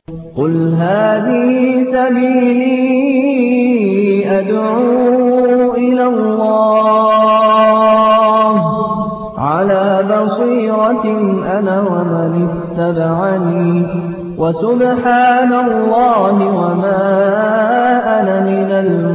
قل هذه سبيلي أدعو إلى الله على بصيرة أنا ومن اتبعني وسبحان الله وما أنا من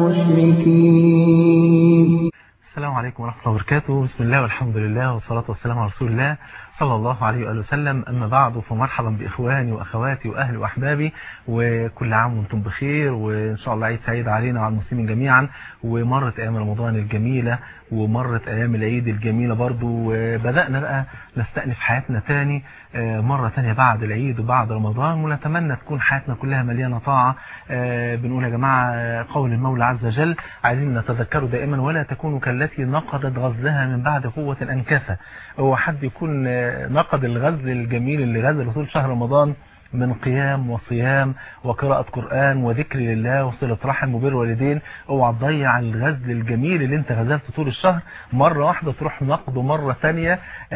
المشركين السلام عليكم ورحمة الله وبركاته بسم الله والحمد لله والصلاة والسلام على رسول الله صلى الله عليه وآله وسلم أما بعد فمرحبا بإخواني وأخواتي وأهلي وأحبابي وكل عام وانتم بخير وإن شاء الله عيد سعيد علينا وعلى المسلمين جميعا ومرت أيام رمضان الجميلة ومرت أيام العيد الجميلة برضو وبدأنا بقى نستأنف حياتنا تاني مرة تانية بعد العيد وبعد رمضان ونتمنى تكون حياتنا كلها مليانة طاعة بنقول يا جماعة قول المولى عز وجل عايزين نتذكروا دائما ولا تكونوا كالتي نقضت غزلها من بعد قوة أنكافة هو حد يكون نقد الغزل الجميل اللي غزل طول شهر رمضان من قيام وصيام وقراءة قرآن وذكر لله وصلة رحم وبر والدين اوعى تضيع الغزل الجميل اللي انت غزلته طول الشهر مرة واحدة تروح نقده مرة ثانية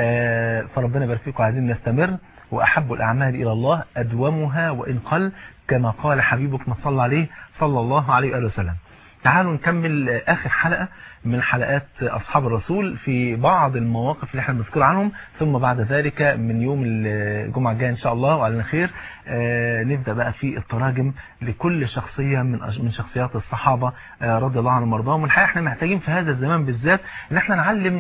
فربنا يبارك فيكم عايزين نستمر وأحب الأعمال إلى الله أدومها وإن قل كما قال حبيبك ما صلى عليه صلى الله عليه وآله وسلم تعالوا نكمل آخر حلقة من حلقات أصحاب الرسول في بعض المواقف اللي احنا بنذكر عنهم ثم بعد ذلك من يوم الجمعة الجاية إن شاء الله وعلى خير نبدأ بقى في التراجم لكل شخصية من من شخصيات الصحابة رضي الله عنهم وارضاهم والحقيقة احنا محتاجين في هذا الزمان بالذات ان احنا نعلم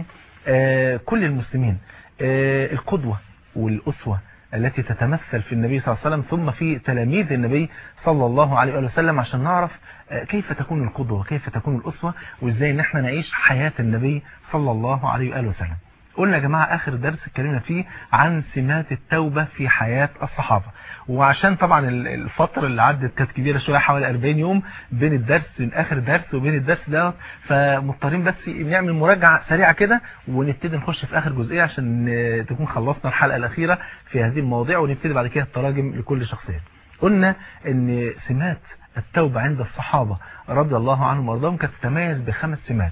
كل المسلمين القدوة والأسوة التي تتمثل في النبي صلى الله عليه وسلم ثم في تلاميذ النبي صلى الله عليه وسلم عشان نعرف كيف تكون القدوة وكيف تكون الأسوة وإزاي ان احنا نعيش حياة النبي صلى الله عليه وآله وسلم قلنا يا جماعة آخر درس اتكلمنا فيه عن سمات التوبة في حياة الصحابة وعشان طبعا الفترة اللي عدت كانت كبيرة شوية حوالي 40 يوم بين الدرس من آخر درس وبين الدرس ده فمضطرين بس نعمل مراجعة سريعة كده ونبتدي نخش في آخر جزئية عشان تكون خلصنا الحلقة الأخيرة في هذه المواضيع ونبتدي بعد كده التراجم لكل شخصية قلنا ان سمات التوبة عند الصحابة رضي الله عنهم وارضاهم كانت تتميز بخمس سمات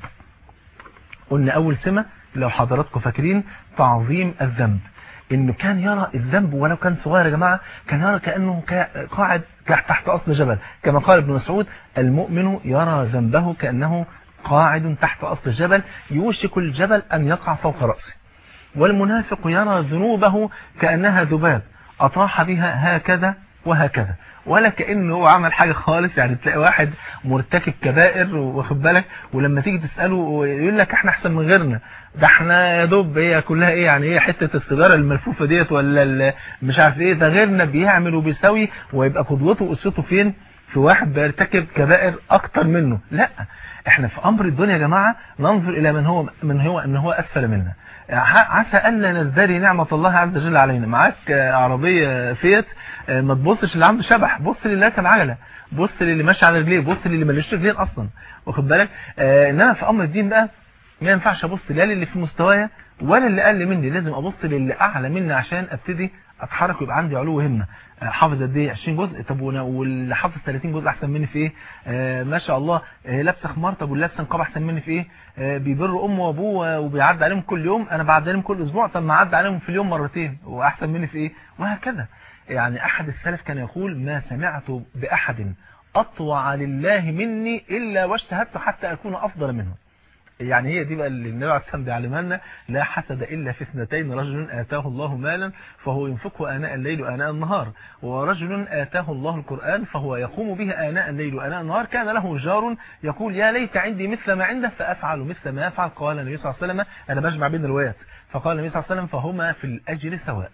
قلنا أول سمة لو حضراتكم فاكرين تعظيم الذنب انه كان يرى الذنب ولو كان صغير يا جماعة كان يرى كأنه قاعد تحت أصل جبل كما قال ابن مسعود المؤمن يرى ذنبه كأنه قاعد تحت أصل الجبل يوشك الجبل أن يقع فوق رأسه والمنافق يرى ذنوبه كأنها ذباب أطاح بها هكذا وهكذا ولا كأنه هو عمل حاجة خالص يعني تلاقي واحد مرتكب كبائر واخد بالك ولما تيجي تسأله يقول لك احنا احسن من غيرنا ده احنا يا دوب هي كلها ايه يعني ايه حتة السيجارة الملفوفة ديت ولا مش عارف ايه ده غيرنا بيعمل وبيسوي ويبقى قدوته وقصته فين في واحد بيرتكب كبائر اكتر منه لا احنا في امر الدنيا يا جماعة ننظر الى من هو من هو ان هو اسفل منا عسى ألا نزدري نعمة الله عز وجل علينا معاك عربية فيت ما تبصش اللي عنده شبح بص للي راكب عجلة بص للي ماشي على رجليه بص للي مالوش رجلين اصلا واخد بالك آه انما في امر الدين بقى ما ينفعش ابص لا للي في مستوايا ولا اللي اقل مني لازم ابص للي اعلى مني عشان ابتدي اتحرك ويبقى عندي علو همه حافظ قد ايه 20 جزء طب واللي حافظ 30 جزء احسن مني في ايه آه ما شاء الله آه لابسه خمار طب واللي لابسه نقاب احسن مني في ايه آه بيبر امه وابوه وبيعدي عليهم كل يوم انا بعدي عليهم كل اسبوع طب ما عدى عليهم في اليوم مرتين واحسن مني في ايه وهكذا يعني احد السلف كان يقول ما سمعت باحد اطوع لله مني الا واجتهدت حتى اكون افضل منه يعني هي دي بقى اللي النبي عليه الصلاه بيعلمها لنا لا حسد الا في اثنتين رجل اتاه الله مالا فهو ينفقه اناء الليل واناء النهار ورجل اتاه الله القران فهو يقوم به اناء الليل واناء النهار كان له جار يقول يا ليت عندي مثل ما عنده فافعل مثل ما يفعل قال النبي صلى الله عليه وسلم انا بجمع بين الروايات فقال النبي صلى الله عليه وسلم فهما في الاجر سواء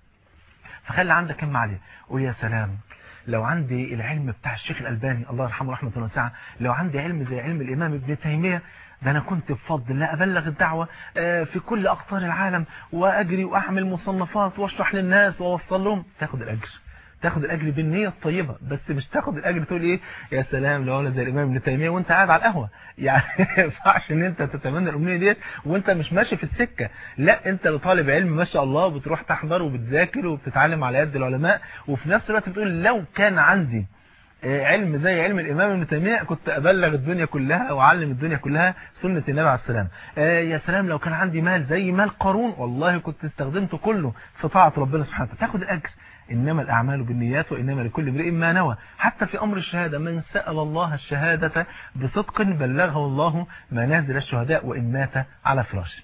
فخلي عندك هم عليه قول يا سلام لو عندي العلم بتاع الشيخ الألباني الله يرحمه رحمة الله واسعة لو عندي علم زي علم الإمام ابن تيمية ده أنا كنت بفضل الله أبلغ الدعوة في كل أقطار العالم وأجري وأعمل مصنفات واشرح للناس وأوصل لهم تاخد الأجر تاخد الأجر بالنية الطيبة بس مش تاخد الأجر تقول إيه يا سلام لو أنا زي الإمام ابن تيمية وأنت قاعد على القهوة يعني ما ينفعش إن أنت تتمنى الأمنية ديت وأنت مش ماشي في السكة لا أنت طالب علم ما شاء الله بتروح تحضر وبتذاكر وبتتعلم على يد العلماء وفي نفس الوقت بتقول لو كان عندي علم زي علم الإمام ابن تيمية كنت أبلغ الدنيا كلها وأعلم الدنيا كلها سنة النبي عليه السلام يا سلام لو كان عندي مال زي مال قارون والله كنت استخدمته كله في طاعة ربنا سبحانه وتعالى تاخد الأجر إنما الأعمال بالنيات وإنما لكل امرئ ما نوى حتى في أمر الشهادة من سأل الله الشهادة بصدق بلغه الله منازل الشهداء وإن مات على فراشه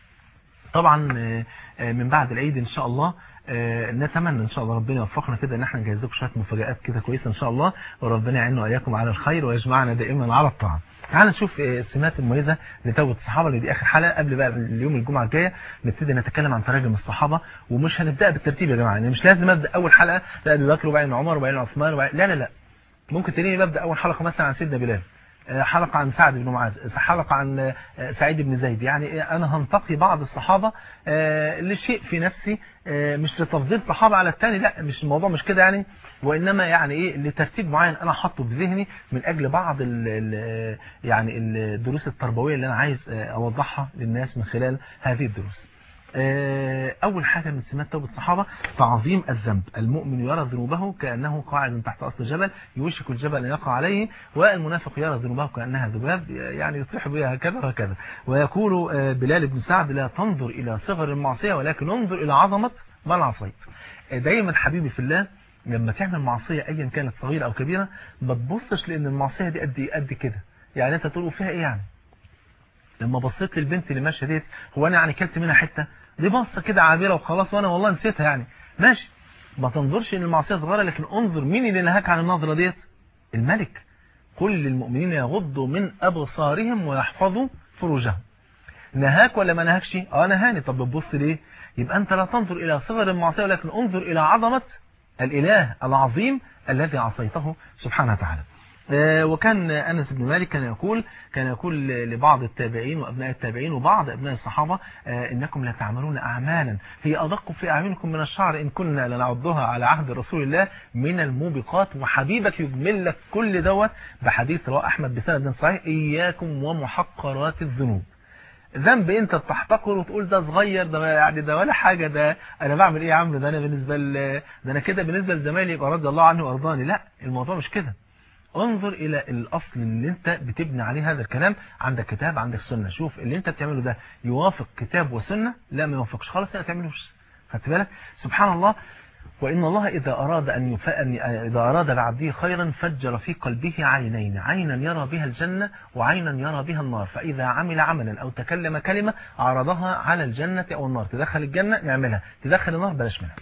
طبعا من بعد العيد إن شاء الله نتمنى ان شاء الله ربنا يوفقنا كده ان احنا نجهز لكم شويه مفاجآت كده كويسه ان شاء الله وربنا يعيننا واياكم على الخير ويجمعنا دائما على الطاعه تعال نشوف السمات المميزه لتوبه الصحابه اللي دي اخر حلقه قبل بقى اليوم الجمعه الجايه نبتدي نتكلم عن تراجم الصحابه ومش هنبدا بالترتيب يا جماعه يعني مش لازم ابدا اول حلقه لا ابي بكر وبعدين عمر وبعدين عثمان وبعدين لا لا لا ممكن تلاقيني ببدا اول حلقه مثلا عن سيدنا بلال حلقة عن سعد بن معاذ حلقة عن سعيد بن زيد يعني أنا هنتقي بعض الصحابة لشيء في نفسي مش لتفضيل صحابة على الثاني لا مش الموضوع مش كده يعني وإنما يعني إيه لترتيب معين أنا حاطه في ذهني من أجل بعض ال ال يعني الدروس التربوية اللي أنا عايز أوضحها للناس من خلال هذه الدروس أول حاجة من سمات توبة الصحابة تعظيم الذنب المؤمن يرى ذنوبه كأنه قاعد تحت أصل جبل يوشك الجبل أن يقع عليه والمنافق يرى ذنوبه كأنها ذباب يعني يطيح بها هكذا وهكذا ويقول بلال بن سعد لا تنظر إلى صغر المعصية ولكن انظر إلى عظمة من عصيت دايما حبيبي في الله لما تعمل معصية أيا كانت صغيرة أو كبيرة ما تبصش لأن المعصية دي قد قد كده يعني أنت تقول فيها إيه يعني لما بصيت للبنت اللي ماشيه ديت هو انا يعني كلت منها حته دي بصه كده عابره وخلاص وانا والله نسيتها يعني ماشي ما تنظرش ان المعصيه صغيره لكن انظر مين اللي نهاك عن النظره ديت الملك قل للمؤمنين يغضوا من ابصارهم ويحفظوا فروجهم نهاك ولا ما نهاكش اه نهاني طب بتبص ليه يبقى انت لا تنظر الى صغر المعصيه ولكن انظر الى عظمه الاله العظيم الذي عصيته سبحانه وتعالى وكان أنس بن مالك كان يقول كان يقول لبعض التابعين وأبناء التابعين وبعض أبناء الصحابة إنكم لا تعملون أعمالا هي أدق في أعينكم من الشعر إن كنا لنعدها على عهد رسول الله من الموبقات وحبيبك يجمل لك كل دوت بحديث رواه أحمد بسند صحيح إياكم ومحقرات الذنوب ذنب انت بتحتقر وتقول ده صغير ده يعني ده ولا حاجة ده انا بعمل ايه يا عم ده انا بالنسبة ده انا كده بالنسبة لزمايلي يبقى رضي الله عنه وارضاني لا الموضوع مش كده انظر الى الاصل اللي انت بتبني عليه هذا الكلام عندك كتاب عندك سنة شوف اللي انت بتعمله ده يوافق كتاب وسنة لا ما يوافقش خلاص لا تعملوش خدت بالك سبحان الله وإن الله إذا أراد أن يف... إذا أراد بعبده خيرا فجر في قلبه عينين عينا يرى بها الجنة وعينا يرى بها النار فإذا عمل عملا أو تكلم كلمة عرضها على الجنة أو النار تدخل الجنة نعملها تدخل النار بلاش منها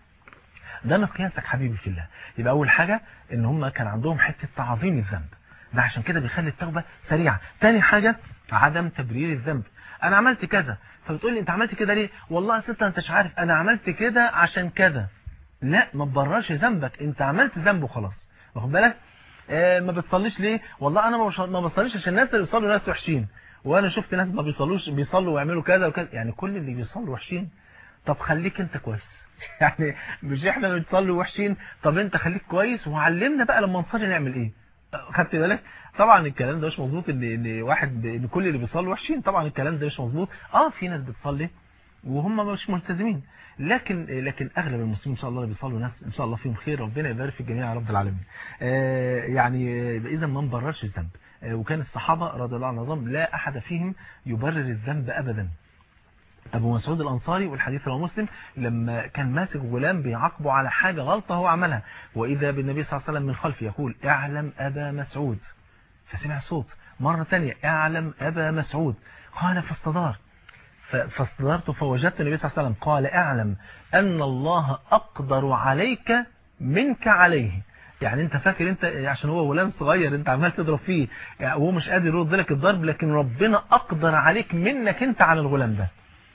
ده مقياسك حبيبي في الله يبقى أول حاجة إن هم كان عندهم حتة تعظيم الذنب ده عشان كده بيخلي التوبة سريعة تاني حاجة عدم تبرير الذنب أنا عملت كذا فبتقول لي أنت عملت كده ليه والله ست أنت مش عارف أنا عملت كده عشان كذا لا ما تبررش ذنبك أنت عملت ذنب وخلاص واخد بالك آه ما بتصليش ليه والله أنا ما بصليش عشان الناس اللي بيصلوا ناس وحشين وانا شفت ناس ما بيصلوش بيصلوا ويعملوا كذا وكذا يعني كل اللي بيصلوا وحشين طب خليك انت كويس يعني مش احنا اللي بنصلي وحشين طب انت خليك كويس وعلمنا بقى لما نصلي نعمل ايه خدت بالك طبعا الكلام ده مش مظبوط ان ان واحد ان كل اللي بيصلوا وحشين طبعا الكلام ده مش مظبوط اه في ناس بتصلي وهم مش ملتزمين لكن لكن اغلب المسلمين ان شاء الله اللي بيصلوا ناس ان شاء الله فيهم خير ربنا يبارك في الجميع يا رب العالمين آه يعني اذا ما نبررش الذنب آه وكان الصحابه رضي الله عنهم لا احد فيهم يبرر الذنب ابدا أبو مسعود الأنصاري والحديث رواه مسلم لما كان ماسك غلام بيعاقبه على حاجة غلطة هو عملها وإذا بالنبي صلى الله عليه وسلم من خلفه يقول اعلم أبا مسعود فسمع صوت مرة ثانية اعلم أبا مسعود قال فاستدار فاستدرت فوجدت النبي صلى الله عليه وسلم قال اعلم أن الله أقدر عليك منك عليه يعني انت فاكر انت عشان هو غلام صغير انت عمال تضرب فيه يعني وهو مش قادر يرد لك الضرب لكن ربنا أقدر عليك منك انت على الغلام ده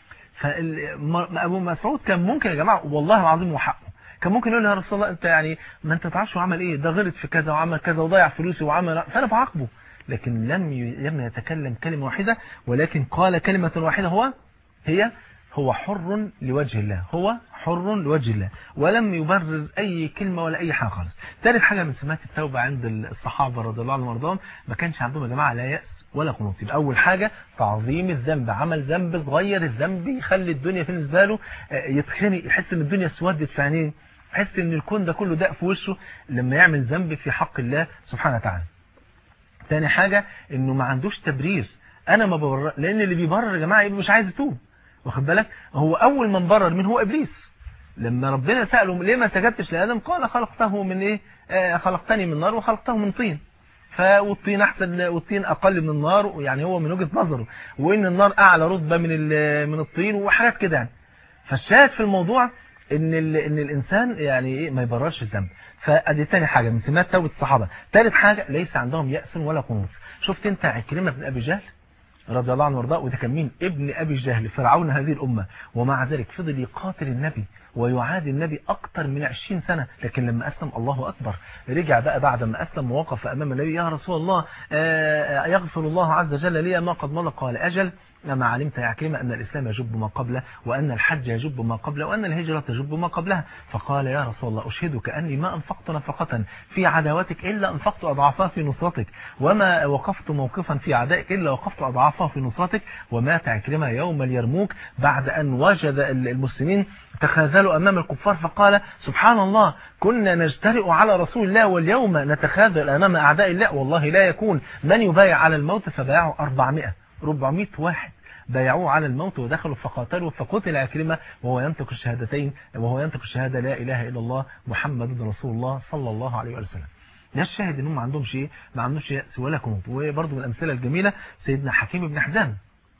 فابو مسعود كان ممكن يا جماعه والله العظيم وحقه كان ممكن يقول يا رسول الله انت يعني ما انت تعرفش هو عمل ايه ده غلط في كذا وعمل كذا وضيع فلوسي وعمل فانا بعاقبه لكن لم لم يتكلم كلمه واحده ولكن قال كلمه واحده هو هي هو حر لوجه الله هو حر لوجه الله ولم يبرر أي كلمة ولا أي حاجة خالص ثالث حاجة من سمات التوبة عند الصحابة رضي الله عنهم وارضاهم ما كانش عندهم يا جماعة لا يأس ولا قنوط يبقى أول حاجة تعظيم الذنب عمل ذنب صغير الذنب يخلي الدنيا بالنسبة له يتخنق يحس ان الدنيا اسودت في عينيه يحس ان الكون ده كله داق في وشه لما يعمل ذنب في حق الله سبحانه وتعالى تاني حاجة انه ما عندوش تبرير انا ما ببرر لان اللي بيبرر يا جماعة يبقى مش عايز يتوب واخد بالك هو اول من برر من هو ابليس لما ربنا سأله ليه ما سجدتش لآدم قال خلقته من ايه آه خلقتني من نار وخلقته من طين فالطين احسن والطين اقل من النار يعني هو من وجهة نظره وان النار اعلى رتبة من من الطين وحاجات كده يعني فالشاهد في الموضوع ان ان الانسان يعني ايه ما يبررش الذنب فادي تاني حاجة من سمات توبة الصحابة ثالث حاجة ليس عندهم يأس ولا قنوط شفت انت عكرمة بن ابي جهل رضي الله عنه وارضاه وده كان مين ابن ابي جهل فرعون هذه الامة ومع ذلك فضل يقاتل النبي ويعادي النبي اكتر من 20 سنة لكن لما اسلم الله اكبر رجع بقى بعد ما اسلم ووقف امام النبي يا رسول الله يغفر الله عز وجل لي ما قد مضى قال اجل لما علمت يا عكرمة أن الإسلام يجب ما قبله وأن الحج يجب ما قبله وأن الهجرة تجب ما قبلها فقال يا رسول الله أشهدك أني ما أنفقت نفقة في عداوتك إلا أنفقت أضعافها في نصرتك وما وقفت موقفا في عدائك إلا وقفت أضعافها في نصرتك ومات عكرمة يوم اليرموك بعد أن وجد المسلمين تخاذلوا أمام الكفار فقال سبحان الله كنا نجترئ على رسول الله واليوم نتخاذل أمام أعداء الله والله لا يكون من يبايع على الموت فبايعوا 400 400 واحد بايعوه على الموت ودخلوا فقاتلوا فقتل عكرمة وهو ينطق الشهادتين وهو ينطق الشهادة لا إله إلا الله محمد رسول الله صلى الله عليه وسلم ده الشاهد انهم ما عندهمش ايه ما عندهمش يأس ولا كنوط وبرضه من الأمثلة الجميلة سيدنا حكيم بن حزام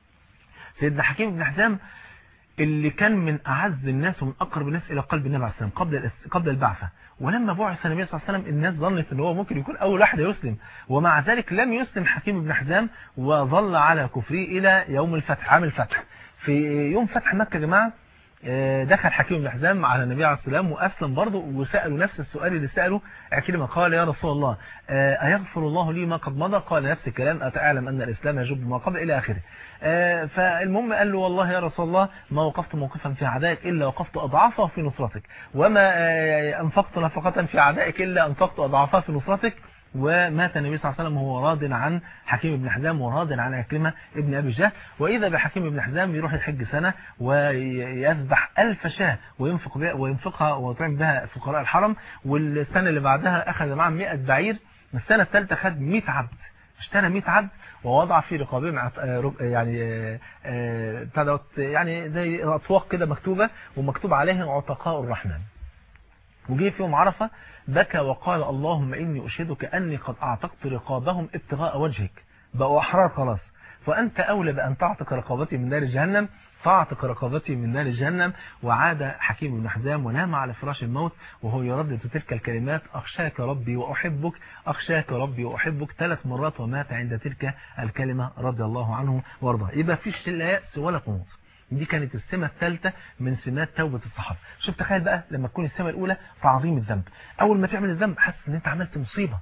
سيدنا حكيم بن حزام اللي كان من أعز الناس ومن أقرب الناس إلى قلب النبي عليه السلام قبل قبل البعثة ولما بعث النبي صلى الله عليه وسلم الناس ظنت ان هو ممكن يكون أول واحد يسلم ومع ذلك لم يسلم حكيم بن حزام وظل على كفره إلى يوم الفتح عام الفتح في يوم فتح مكة يا جماعة دخل حكيم بن حزام على النبي عليه السلام وأسلم برضه وسألوا نفس السؤال اللي سأله عكرمة قال يا رسول الله أيغفر الله لي ما قد مضى قال نفس الكلام أتعلم أن الإسلام يجب ما قبل إلى آخره فالمهم قال له والله يا رسول الله ما وقفت موقفا في عدائك إلا وقفت أضعافه في نصرتك وما أنفقت نفقة في عدائك إلا أنفقت أضعافها في نصرتك ومات النبي صلى الله عليه وسلم وهو راض عن حكيم بن حزام وراض عن عكرمة ابن أبي جهل وإذا بحكيم بن حزام يروح يحج سنة ويذبح ألف شاة وينفق بها وينفقها ويطعم بها فقراء الحرم والسنة اللي بعدها أخذ معه 100 بعير السنة الثالثة خد 100 عبد اشترى 100 عبد ووضع في رقابهم يعني يعني زي أطواق كده مكتوبة ومكتوب عليهم عتقاء الرحمن وجه في يوم عرفة بكى وقال اللهم إني أشهدك أني قد أعتقت رقابهم ابتغاء وجهك بقوا أحرار خلاص فأنت أولى بأن تعتق رقابتي من نار جهنم فاعتق رقابتي من نار جهنم وعاد حكيم بن حزام ونام على فراش الموت وهو يردد تلك الكلمات أخشاك ربي وأحبك أخشاك ربي وأحبك ثلاث مرات ومات عند تلك الكلمة رضي الله عنه وارضاه يبقى فيش لا يأس ولا قنوط دي كانت السمة الثالثة من سمات توبة الصحابة شوف تخيل بقى لما تكون السمة الأولى تعظيم الذنب أول ما تعمل الذنب حاسس ان انت عملت مصيبة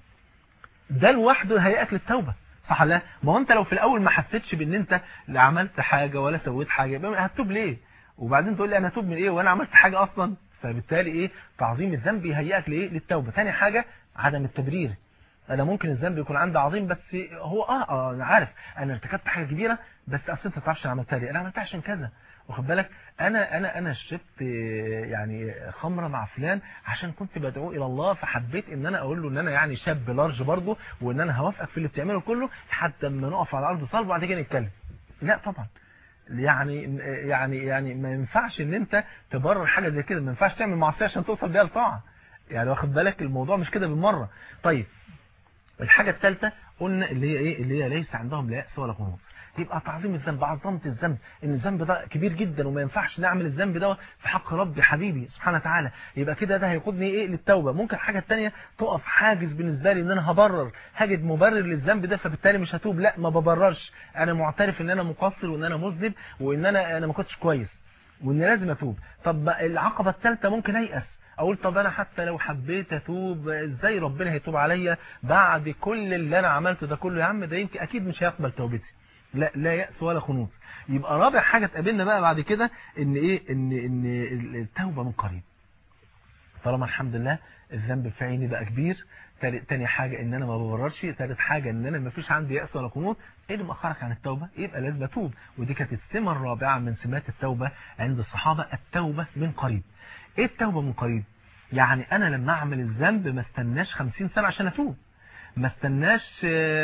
ده لوحده هيئك للتوبة صح لا ما هو انت لو في الأول ما حسيتش بان انت لا عملت حاجة ولا سويت حاجة يبقى هتتوب ليه وبعدين تقول لي انا هتوب من ايه وانا عملت حاجة اصلا فبالتالي ايه تعظيم الذنب يهيئك لايه للتوبة ثاني حاجة عدم التبرير انا ممكن الذنب يكون عندي عظيم بس هو اه, آه انا عارف انا ارتكبت حاجه كبيره بس اصل انت ما تعرفش انا عملتها ليه انا عملتها عشان كذا واخد بالك انا انا انا شربت يعني خمره مع فلان عشان كنت بدعوه الى الله فحبيت ان انا اقول له ان انا يعني شاب لارج برضه وان انا هوافقك في اللي بتعمله كله لحد اما نقف على ارض صلب وبعد كده نتكلم لا طبعا يعني يعني يعني ما ينفعش ان انت تبرر حاجه زي كده ما ينفعش تعمل معصيه عشان توصل بيها لطاعه يعني واخد بالك الموضوع مش كده بالمره طيب الحاجه الثالثه قلنا اللي هي ايه اللي هي ليس عندهم لا يأس ولا قنوط يبقى تعظيم الذنب عظمت الذنب ان الذنب ده كبير جدا وما ينفعش نعمل الذنب ده في حق ربي حبيبي سبحانه وتعالى يبقى كده ده هيقودني ايه للتوبه ممكن حاجه الثانيه تقف حاجز بالنسبه لي ان انا هبرر هجد مبرر للذنب ده فبالتالي مش هتوب لا ما ببررش انا معترف ان انا مقصر وان انا مذنب وان انا انا ما كنتش كويس وان لازم اتوب طب العقبه الثالثه ممكن ايأس اقول طب انا حتى لو حبيت اتوب ازاي ربنا هيتوب عليا بعد كل اللي انا عملته ده كله يا عم ده يمكن اكيد مش هيقبل توبتي لا لا يأس ولا خنوط يبقى رابع حاجة تقابلنا بقى بعد كده ان ايه ان ان التوبة من قريب طالما الحمد لله الذنب في عيني بقى كبير تاني حاجة ان انا ما ببررش تالت حاجة ان انا ما فيش عندي يأس ولا قنوط ايه اللي مأخرك عن التوبة يبقى لازم اتوب ودي كانت السمة الرابعة من سمات التوبة عند الصحابة التوبة من قريب ايه التوبة من قريب يعني انا لما اعمل الذنب ما استناش 50 سنة عشان اتوب ما استناش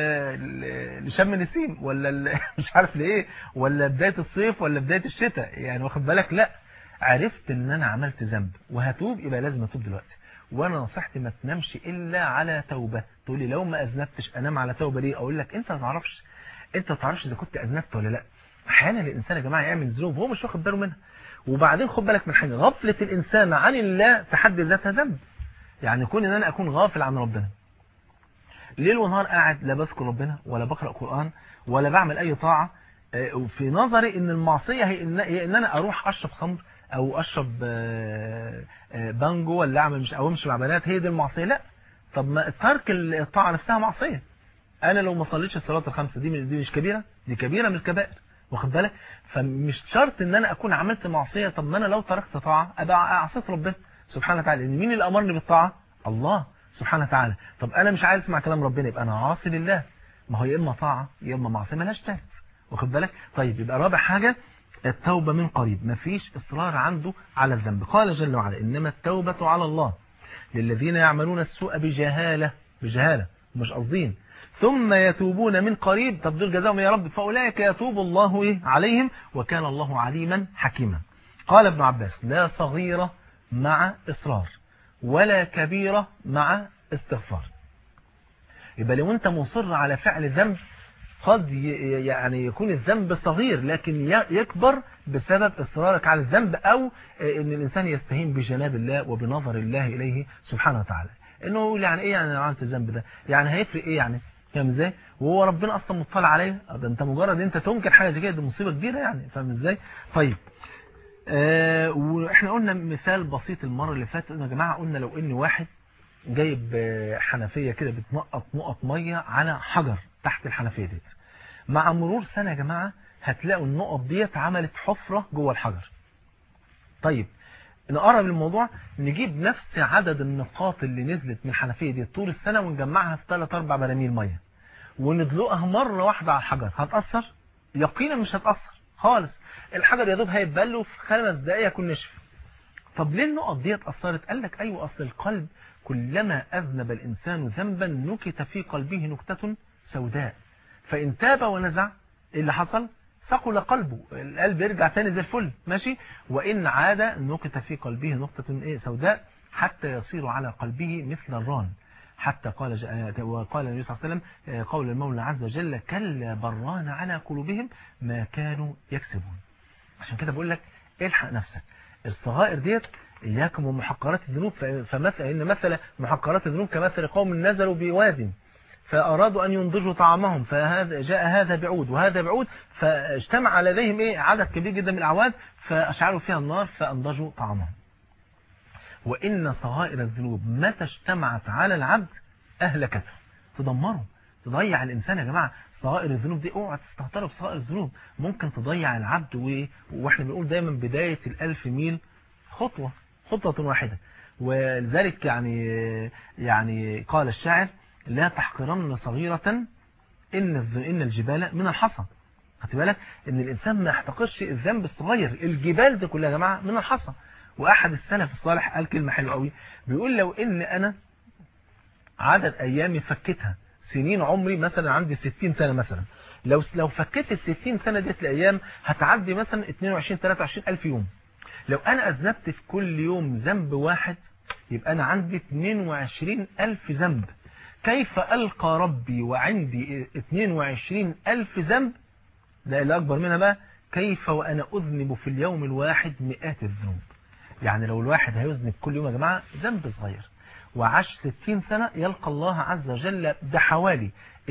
لشم نسيم ولا مش عارف ليه ولا بداية الصيف ولا بداية الشتاء يعني واخد بالك لا عرفت ان انا عملت ذنب وهتوب يبقى لازم اتوب دلوقتي وانا نصيحتي ما تنامش الا على توبه تقول لي لو ما اذنبتش انام على توبه ليه اقول لك انت ما تعرفش انت ما تعرفش اذا كنت اذنبت ولا لا احيانا الانسان يا جماعه يعمل ذنوب وهو مش واخد باله منها وبعدين خد بالك من حاجه غفله الانسان عن الله في حد ذاتها ذنب يعني كون ان انا اكون غافل عن ربنا ليل ونهار قاعد لا بذكر ربنا ولا بقرا قران ولا بعمل اي طاعه وفي نظري ان المعصيه هي ان, هي إن انا اروح اشرب خمر او اشرب بانجو ولا اعمل مش او امشي مع بنات هي دي المعصيه لا طب ما ترك الطاعه نفسها معصيه انا لو ما صليتش الصلاه الخمسه دي دي مش كبيره دي كبيره من الكبائر واخد بالك فمش شرط ان انا اكون عملت معصيه طب ما انا لو تركت طاعه ابقى عصيت ربنا سبحانه وتعالى مين اللي امرني بالطاعه الله سبحانه وتعالى طب انا مش عايز اسمع كلام ربنا يبقى انا عاصي لله ما هو يا اما طاعه يا اما معصيه مالهاش تالت واخد بالك طيب يبقى رابع حاجه التوبه من قريب مفيش اصرار عنده على الذنب قال جل وعلا انما التوبه على الله للذين يعملون السوء بجهاله بجهاله مش قاصدين ثم يتوبون من قريب طب دول جزاهم يا رب فاولئك يتوب الله إيه عليهم وكان الله عليما حكيما قال ابن عباس لا صغيره مع اصرار ولا كبيرة مع استغفار يبقى لو انت مصر على فعل ذنب قد يعني يكون الذنب صغير لكن يكبر بسبب اصرارك على الذنب او ان الانسان يستهين بجناب الله وبنظر الله اليه سبحانه وتعالى انه يقول يعني ايه يعني انا عملت الذنب ده يعني هيفرق ايه يعني فاهم ازاي وهو ربنا اصلا مطلع عليه ده انت مجرد انت تنكر حاجه زي كده دي مصيبه كبيره يعني فاهم ازاي طيب آه واحنا قلنا مثال بسيط المرة اللي فاتت يا جماعة قلنا لو ان واحد جايب حنفية كده بتنقط نقط مية على حجر تحت الحنفية ديت مع مرور سنة يا جماعة هتلاقوا النقط ديت عملت حفرة جوه الحجر طيب نقرب الموضوع نجيب نفس عدد النقاط اللي نزلت من الحنفية دي طول السنة ونجمعها في 3 4 براميل مية وندلقها مرة واحدة على الحجر هتأثر يقينا مش هتأثر خالص الحجر يا دوب هيتبل وفي خمس دقايق يكون نشف طب ليه النقط دي اتأثرت قال لك ايوه اصل القلب كلما اذنب الانسان ذنبا نكت في قلبه نكتة سوداء فان تاب ونزع ايه اللي حصل ثقل قلبه القلب يرجع تاني زي الفل ماشي وان عاد نكت في قلبه نقطة ايه سوداء حتى يصير على قلبه مثل الران حتى قال وقال النبي صلى الله عليه وسلم قول المولى عز وجل كلا بران على قلوبهم ما كانوا يكسبون عشان كده بقول لك الحق نفسك الصغائر ديت إياكم ومحقرات الذنوب فمثل إن مثل محقرات الذنوب كمثل قوم نزلوا بواد فأرادوا أن ينضجوا طعامهم فهذا جاء هذا بعود وهذا بعود فاجتمع لديهم إيه عدد كبير جدا من الأعواد فأشعلوا فيها النار فأنضجوا طعامهم وإن صغائر الذنوب متى اجتمعت على العبد أهلكته تدمره تضيع الإنسان يا جماعة صغائر الذنوب دي اوعى تستهتروا بصغائر الذنوب ممكن تضيع العبد و... واحنا بنقول دايما بداية الألف ميل خطوة خطوة واحدة ولذلك يعني يعني قال الشاعر لا تحقرن صغيرة إن إن الجبال من الحصى خدت بالك إن الإنسان ما يحتقرش الذنب الصغير الجبال دي كلها يا جماعة من الحصى وأحد السلف الصالح قال كلمة حلوة قوي بيقول لو إن أنا عدد أيامي فكتها سنين عمري مثلا عندي 60 سنة مثلا لو لو فكيت ال 60 سنة ديت الأيام هتعدي مثلا 22 23 ألف يوم لو أنا أذنبت في كل يوم ذنب واحد يبقى أنا عندي 22 ألف ذنب كيف ألقى ربي وعندي 22 ألف ذنب ده اللي أكبر منها بقى كيف وأنا أذنب في اليوم الواحد مئات الذنوب يعني لو الواحد هيذنب كل يوم يا جماعة ذنب صغير وعاش 60 سنة يلقى الله عز وجل بحوالي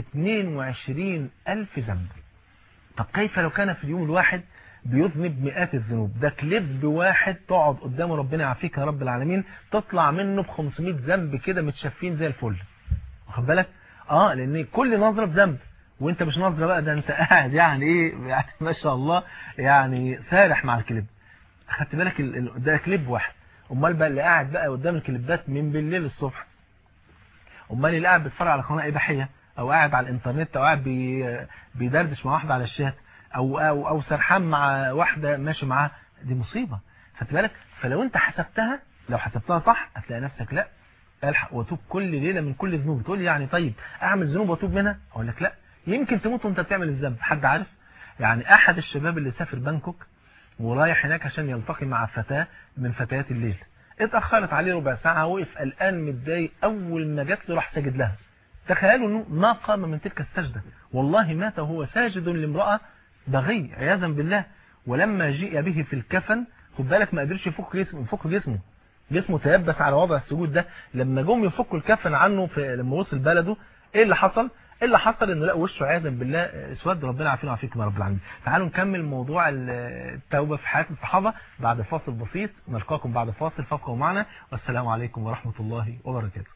22 ألف ذنب طب كيف لو كان في اليوم الواحد بيذنب مئات الذنوب ده كليب واحد تقعد قدامه ربنا يعافيك يا رب العالمين تطلع منه ب 500 ذنب كده متشافين زي الفل واخد بالك اه لان كل نظره بذنب وانت مش نظره بقى ده انت قاعد يعني ايه يعني ما شاء الله يعني سارح مع الكليب خدت بالك ده كليب واحد امال بقى اللي قاعد بقى قدام الكليبات من بالليل للصبح امال اللي قاعد بيتفرج على قناه اباحيه او قاعد على الانترنت او قاعد بي بيدردش مع واحده على الشات او او او سرحان مع واحده ماشي معاها دي مصيبه خدت بالك فلو انت حسبتها لو حسبتها صح هتلاقي نفسك لا الحق واتوب كل ليله من كل ذنوب تقول لي يعني طيب اعمل ذنوب واتوب منها اقول لك لا يمكن تموت وانت بتعمل الذنب حد عارف يعني احد الشباب اللي سافر بانكوك ورايح هناك عشان يلتقي مع فتاة من فتيات الليل اتأخرت عليه ربع ساعة وقف قلقان متضايق أول ما جات له راح ساجد لها تخيلوا انه ما قام من تلك السجدة والله مات وهو ساجد لامرأة بغي عياذا بالله ولما جيء به في الكفن خد بالك ما قدرش يفك جسمه يفك جسمه جسمه تيبس على وضع السجود ده لما جم يفكوا الكفن عنه في لما وصل بلده ايه اللي حصل ايه اللي حصل انه لقى وشه عياذا بالله اسود ربنا عافينا وعافيكم يا رب العالمين تعالوا نكمل موضوع التوبه في حياه الصحابه بعد فاصل بسيط نلقاكم بعد فاصل فابقوا معنا والسلام عليكم ورحمه الله وبركاته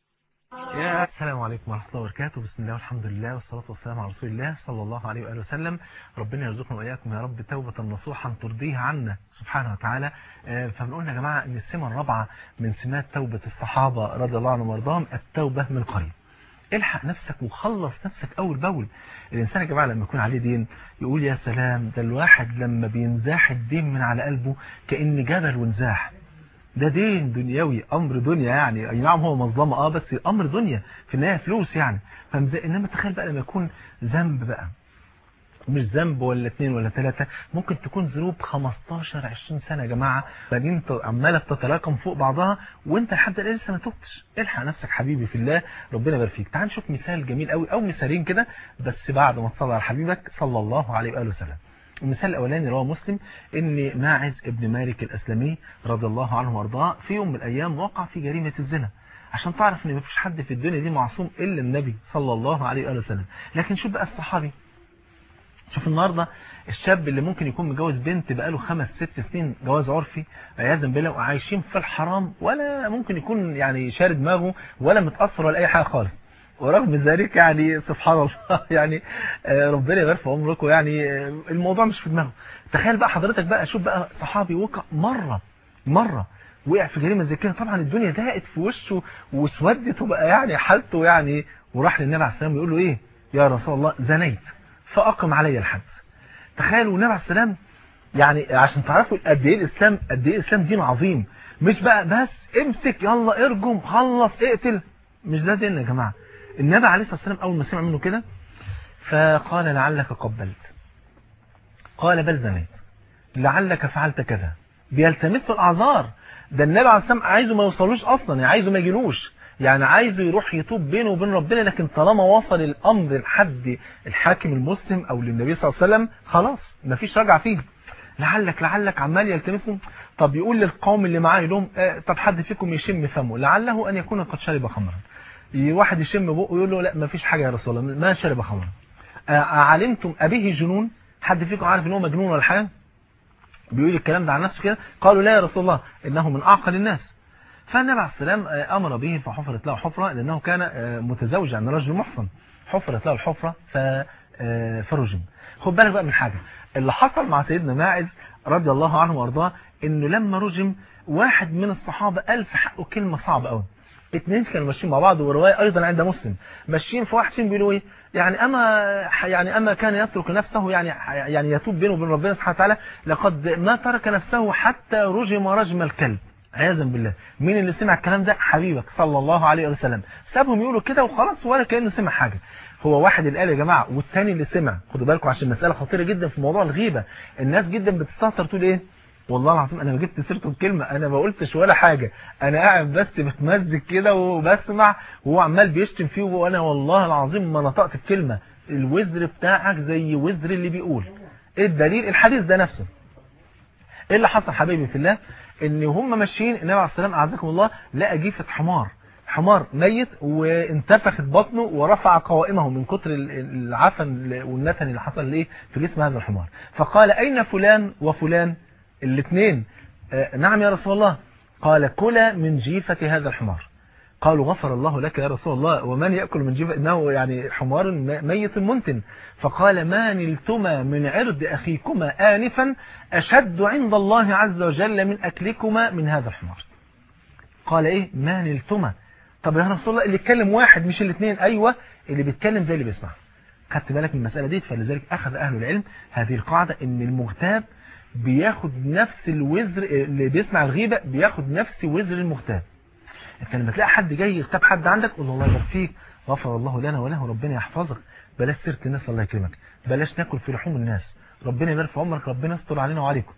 السلام عليكم ورحمة الله وبركاته بسم الله والحمد لله والصلاة والسلام على رسول الله صلى الله عليه وآله وسلم ربنا يرزقنا وإياكم يا رب توبة نصوحا ترضيها عنا سبحانه وتعالى فبنقول يا جماعة أن السمة الرابعة من سمات توبة الصحابة رضي الله عنهم وارضاهم التوبة من قريب الحق نفسك وخلص نفسك أول بأول الإنسان يا جماعة لما يكون عليه دين يقول يا سلام ده الواحد لما بينزاح الدين من على قلبه كأن جبل وانزاح ده دين دنيوي امر دنيا يعني اي نعم هو مظلمه اه بس امر دنيا في النهايه فلوس يعني انما تخيل بقى لما يكون ذنب بقى مش ذنب ولا اثنين ولا ثلاثة ممكن تكون ذنوب 15 20 سنة يا جماعة بعدين عمالة بتتراكم فوق بعضها وانت لحد الان لسه ما تبتش الحق نفسك حبيبي في الله ربنا يبارك فيك تعال نشوف مثال جميل قوي او مثالين كده بس بعد ما تصلي على حبيبك صلى الله عليه واله وسلم المثال الأولاني رواه مسلم ان ماعز ابن مالك الأسلمي رضي الله عنه وارضاه في يوم من الأيام وقع في جريمة الزنا عشان تعرف ان مفيش حد في الدنيا دي معصوم إلا النبي صلى الله عليه وآله وسلم لكن شوف بقى الصحابي شوف النهاردة الشاب اللي ممكن يكون متجوز بنت بقاله خمس ست سنين جواز عرفي عياذا بالله وعايشين في الحرام ولا ممكن يكون يعني شارد دماغه ولا متأثر ولا أي حاجة خالص ورغم ذلك يعني سبحان الله يعني ربنا يبارك في عمركم يعني الموضوع مش في دماغه تخيل بقى حضرتك بقى شوف بقى صحابي وقع مرة مرة وقع في جريمة زي كده طبعا الدنيا ضاقت في وشه واسودت وبقى يعني حالته يعني وراح للنبي عليه السلام يقول له ايه يا رسول الله زنيت فأقم علي الحد تخيلوا النبي عليه السلام يعني عشان تعرفوا قد ايه الاسلام قد ايه الاسلام دين عظيم مش بقى بس امسك يلا ارجم خلص اقتل مش ده دين يا جماعه النبي عليه الصلاة والسلام أول ما سمع منه كده فقال لعلك قبلت قال بل زنيت لعلك فعلت كذا بيلتمسوا الأعذار ده النبي عليه الصلاة والسلام عايزه ما يوصلوش أصلا يعني عايزه ما يجيلوش يعني عايزه يروح يتوب بينه وبين ربنا لكن طالما وصل الأمر لحد الحاكم المسلم أو للنبي صلى الله عليه وسلم خلاص مفيش رجعة فيه لعلك لعلك عمال يلتمسهم طب يقول للقوم اللي معاه لهم آه طب حد فيكم يشم فمه لعله أن يكون قد شرب خمرا واحد يشم بقه يقول له لا ما فيش حاجة يا رسول الله ما شرب خمرا علمتم أبيه جنون حد فيكم عارف ان هو مجنون ولا حاجة بيقول الكلام ده عن نفسه كده قالوا لا يا رسول الله إنه من أعقل الناس فالنبي عليه السلام أمر به فحفرت له حفرة لأنه كان متزوج عن رجل محصن حفرت له الحفرة فرجم خد بالك بقى من حاجة اللي حصل مع سيدنا ماعز رضي الله عنه وارضاه انه لما رجم واحد من الصحابة قال في حقه كلمة صعبة قوي اتنين كانوا ماشيين مع بعض ورواية ايضا عند مسلم ماشيين في واحد فيهم بيقولوا ايه يعني اما يعني اما كان يترك نفسه يعني يعني يتوب بينه وبين ربنا سبحانه وتعالى لقد ما ترك نفسه حتى رجم رجم الكلب عياذا بالله مين اللي سمع الكلام ده حبيبك صلى الله عليه وسلم سابهم يقولوا كده وخلاص ولا كانه سمع حاجه هو واحد اللي قال يا جماعه والثاني اللي سمع خدوا بالكم عشان مساله خطيره جدا في موضوع الغيبه الناس جدا بتستهتر تقول ايه والله العظيم انا ما جبت سيرته بكلمه انا ما قلتش ولا حاجه انا قاعد بس بتمزج كده وبسمع وهو عمال بيشتم فيه وانا والله العظيم ما نطقت بكلمه الوزر بتاعك زي وزر اللي بيقول ايه الدليل الحديث ده نفسه ايه اللي حصل حبايبي في الله ان هم ماشيين النبي عليه السلام اعزكم الله لقى جيفه حمار حمار ميت وانتفخت بطنه ورفع قوائمه من كتر العفن والنتن اللي حصل ليه في جسم هذا الحمار فقال اين فلان وفلان الاثنين آه نعم يا رسول الله قال كلا من جيفة هذا الحمار قالوا غفر الله لك يا رسول الله ومن يأكل من جيفة إنه يعني حمار ميت منتن فقال ما نلتما من عرض أخيكما آنفا أشد عند الله عز وجل من أكلكما من هذا الحمار قال إيه ما نلتما طب يا رسول الله اللي يتكلم واحد مش الاثنين أيوة اللي بيتكلم زي اللي بيسمع خدت بالك من المسألة دي فلذلك أخذ أهل العلم هذه القاعدة إن المغتاب بياخد نفس الوزر اللي بيسمع الغيبة بياخد نفس وزر المغتاب انت لما تلاقي حد جاي يغتاب حد عندك قول له الله يبارك فيك غفر الله لنا وله ربنا يحفظك بلاش سيره الناس الله يكرمك بلاش ناكل في لحوم الناس ربنا يبارك في عمرك ربنا يستر علينا وعليكم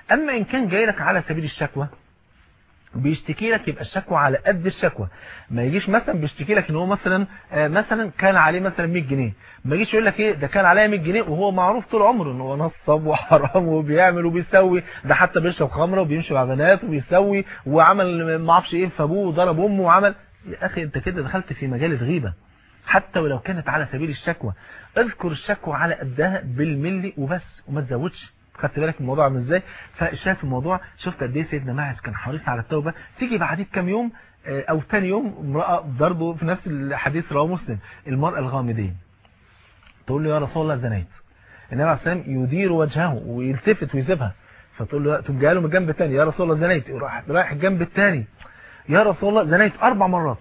اما ان كان جاي لك على سبيل الشكوى بيشتكي لك يبقى الشكوى على قد الشكوى ما يجيش مثلا بيشتكي لك ان هو مثلا آه مثلا كان عليه مثلا 100 جنيه ما يجيش يقول لك ايه ده كان عليا 100 جنيه وهو معروف طول عمره ان هو نصب وحرام وبيعمل وبيسوي ده حتى بيشرب خمره وبيمشي مع بنات وبيسوي وعمل ما اعرفش ايه في ابوه وضرب امه وعمل يا اخي انت كده دخلت في مجال غيبه حتى ولو كانت على سبيل الشكوى اذكر الشكوى على قدها بالملي وبس وما تزودش خدت بالك من الموضوع عامل ازاي فشاف الموضوع شفت قد ايه سيدنا ماعز كان حريص على التوبه تيجي بعديه بكام يوم او ثاني يوم امراه برضه في نفس الحديث رواه مسلم المراه الغامديه تقول له يا رسول الله زنيت النبي عليه السلام يدير وجهه ويلتفت ويسيبها فتقول له تقوم جايه له من الجنب الثاني يا رسول الله زنيت يروح رايح الجنب الثاني يا رسول الله زنيت اربع مرات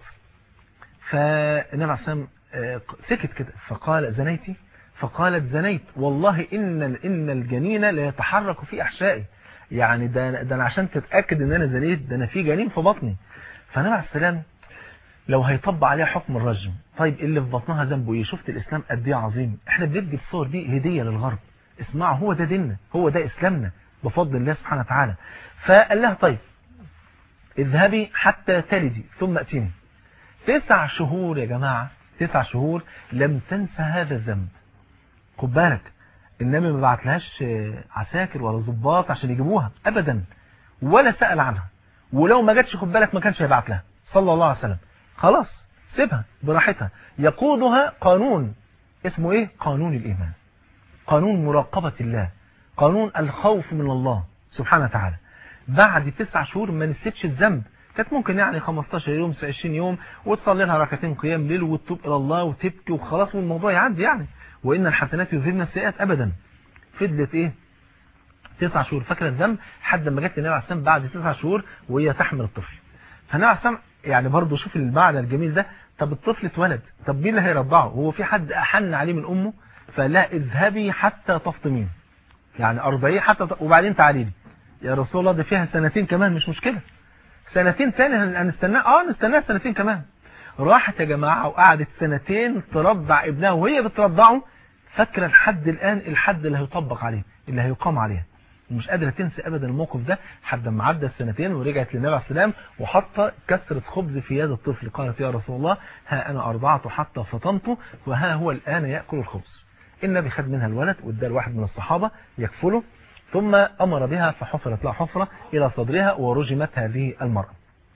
فالنبي عليه السلام سكت كده فقال زنيتي فقالت زنيت والله إن إن الجنين لا يتحرك في أحشائي يعني ده ده أنا عشان تتأكد إن أنا زنيت ده أنا في جنين في بطني فالنبي عليه السلام لو هيطبق عليها حكم الرجم طيب اللي في بطنها ذنبه ايه شفت الإسلام قد ايه عظيم احنا بندي الصور دي هدية للغرب اسمعوا هو ده ديننا هو ده إسلامنا بفضل الله سبحانه وتعالى فقال لها طيب اذهبي حتى تلدي ثم اتيني تسع شهور يا جماعة تسع شهور لم تنسى هذا الذنب خد بالك النبي ما بعتلهاش عساكر ولا ضباط عشان يجيبوها ابدا ولا سأل عنها ولو ما جاتش خد بالك ما كانش هيبعت لها صلى الله عليه وسلم خلاص سيبها براحتها يقودها قانون اسمه ايه قانون الايمان قانون مراقبة الله قانون الخوف من الله سبحانه وتعالى بعد تسع شهور ما نسيتش الذنب كانت ممكن يعني 15 يوم 20 يوم وتصلي لها ركعتين قيام ليل وتتوب الى الله وتبكي وخلاص والموضوع يعدي يعني وان الحسنات يذهبن السيئات ابدا فضلت ايه تسع شهور فاكره الذنب لحد ما جت النبي عليه السلام بعد تسع شهور وهي تحمل الطفل فالنبي عليه السلام يعني برضه شوف المعنى الجميل ده طب الطفل اتولد طب مين اللي هيرضعه هو في حد احن عليه من امه فلا اذهبي حتى تفطمين يعني ارضعيه حتى ت... وبعدين تعالي لي يا رسول الله ده فيها سنتين كمان مش مشكله سنتين تاني هنستناه اه نستناه سنتين كمان راحت يا جماعة وقعدت سنتين ترضع ابنها وهي بترضعه فاكرة لحد الآن الحد اللي هيطبق عليه اللي هيقام عليها مش قادرة تنسى أبدا الموقف ده حد ما عدى السنتين ورجعت للنبي عليه السلام وحط كسرة خبز في يد الطفل قالت يا رسول الله ها أنا أرضعته حتى فطمته وها هو الآن يأكل الخبز النبي خد منها الولد واداه لواحد من الصحابة يكفله ثم أمر بها فحفرت لها حفرة إلى صدرها ورجمت هذه المرأة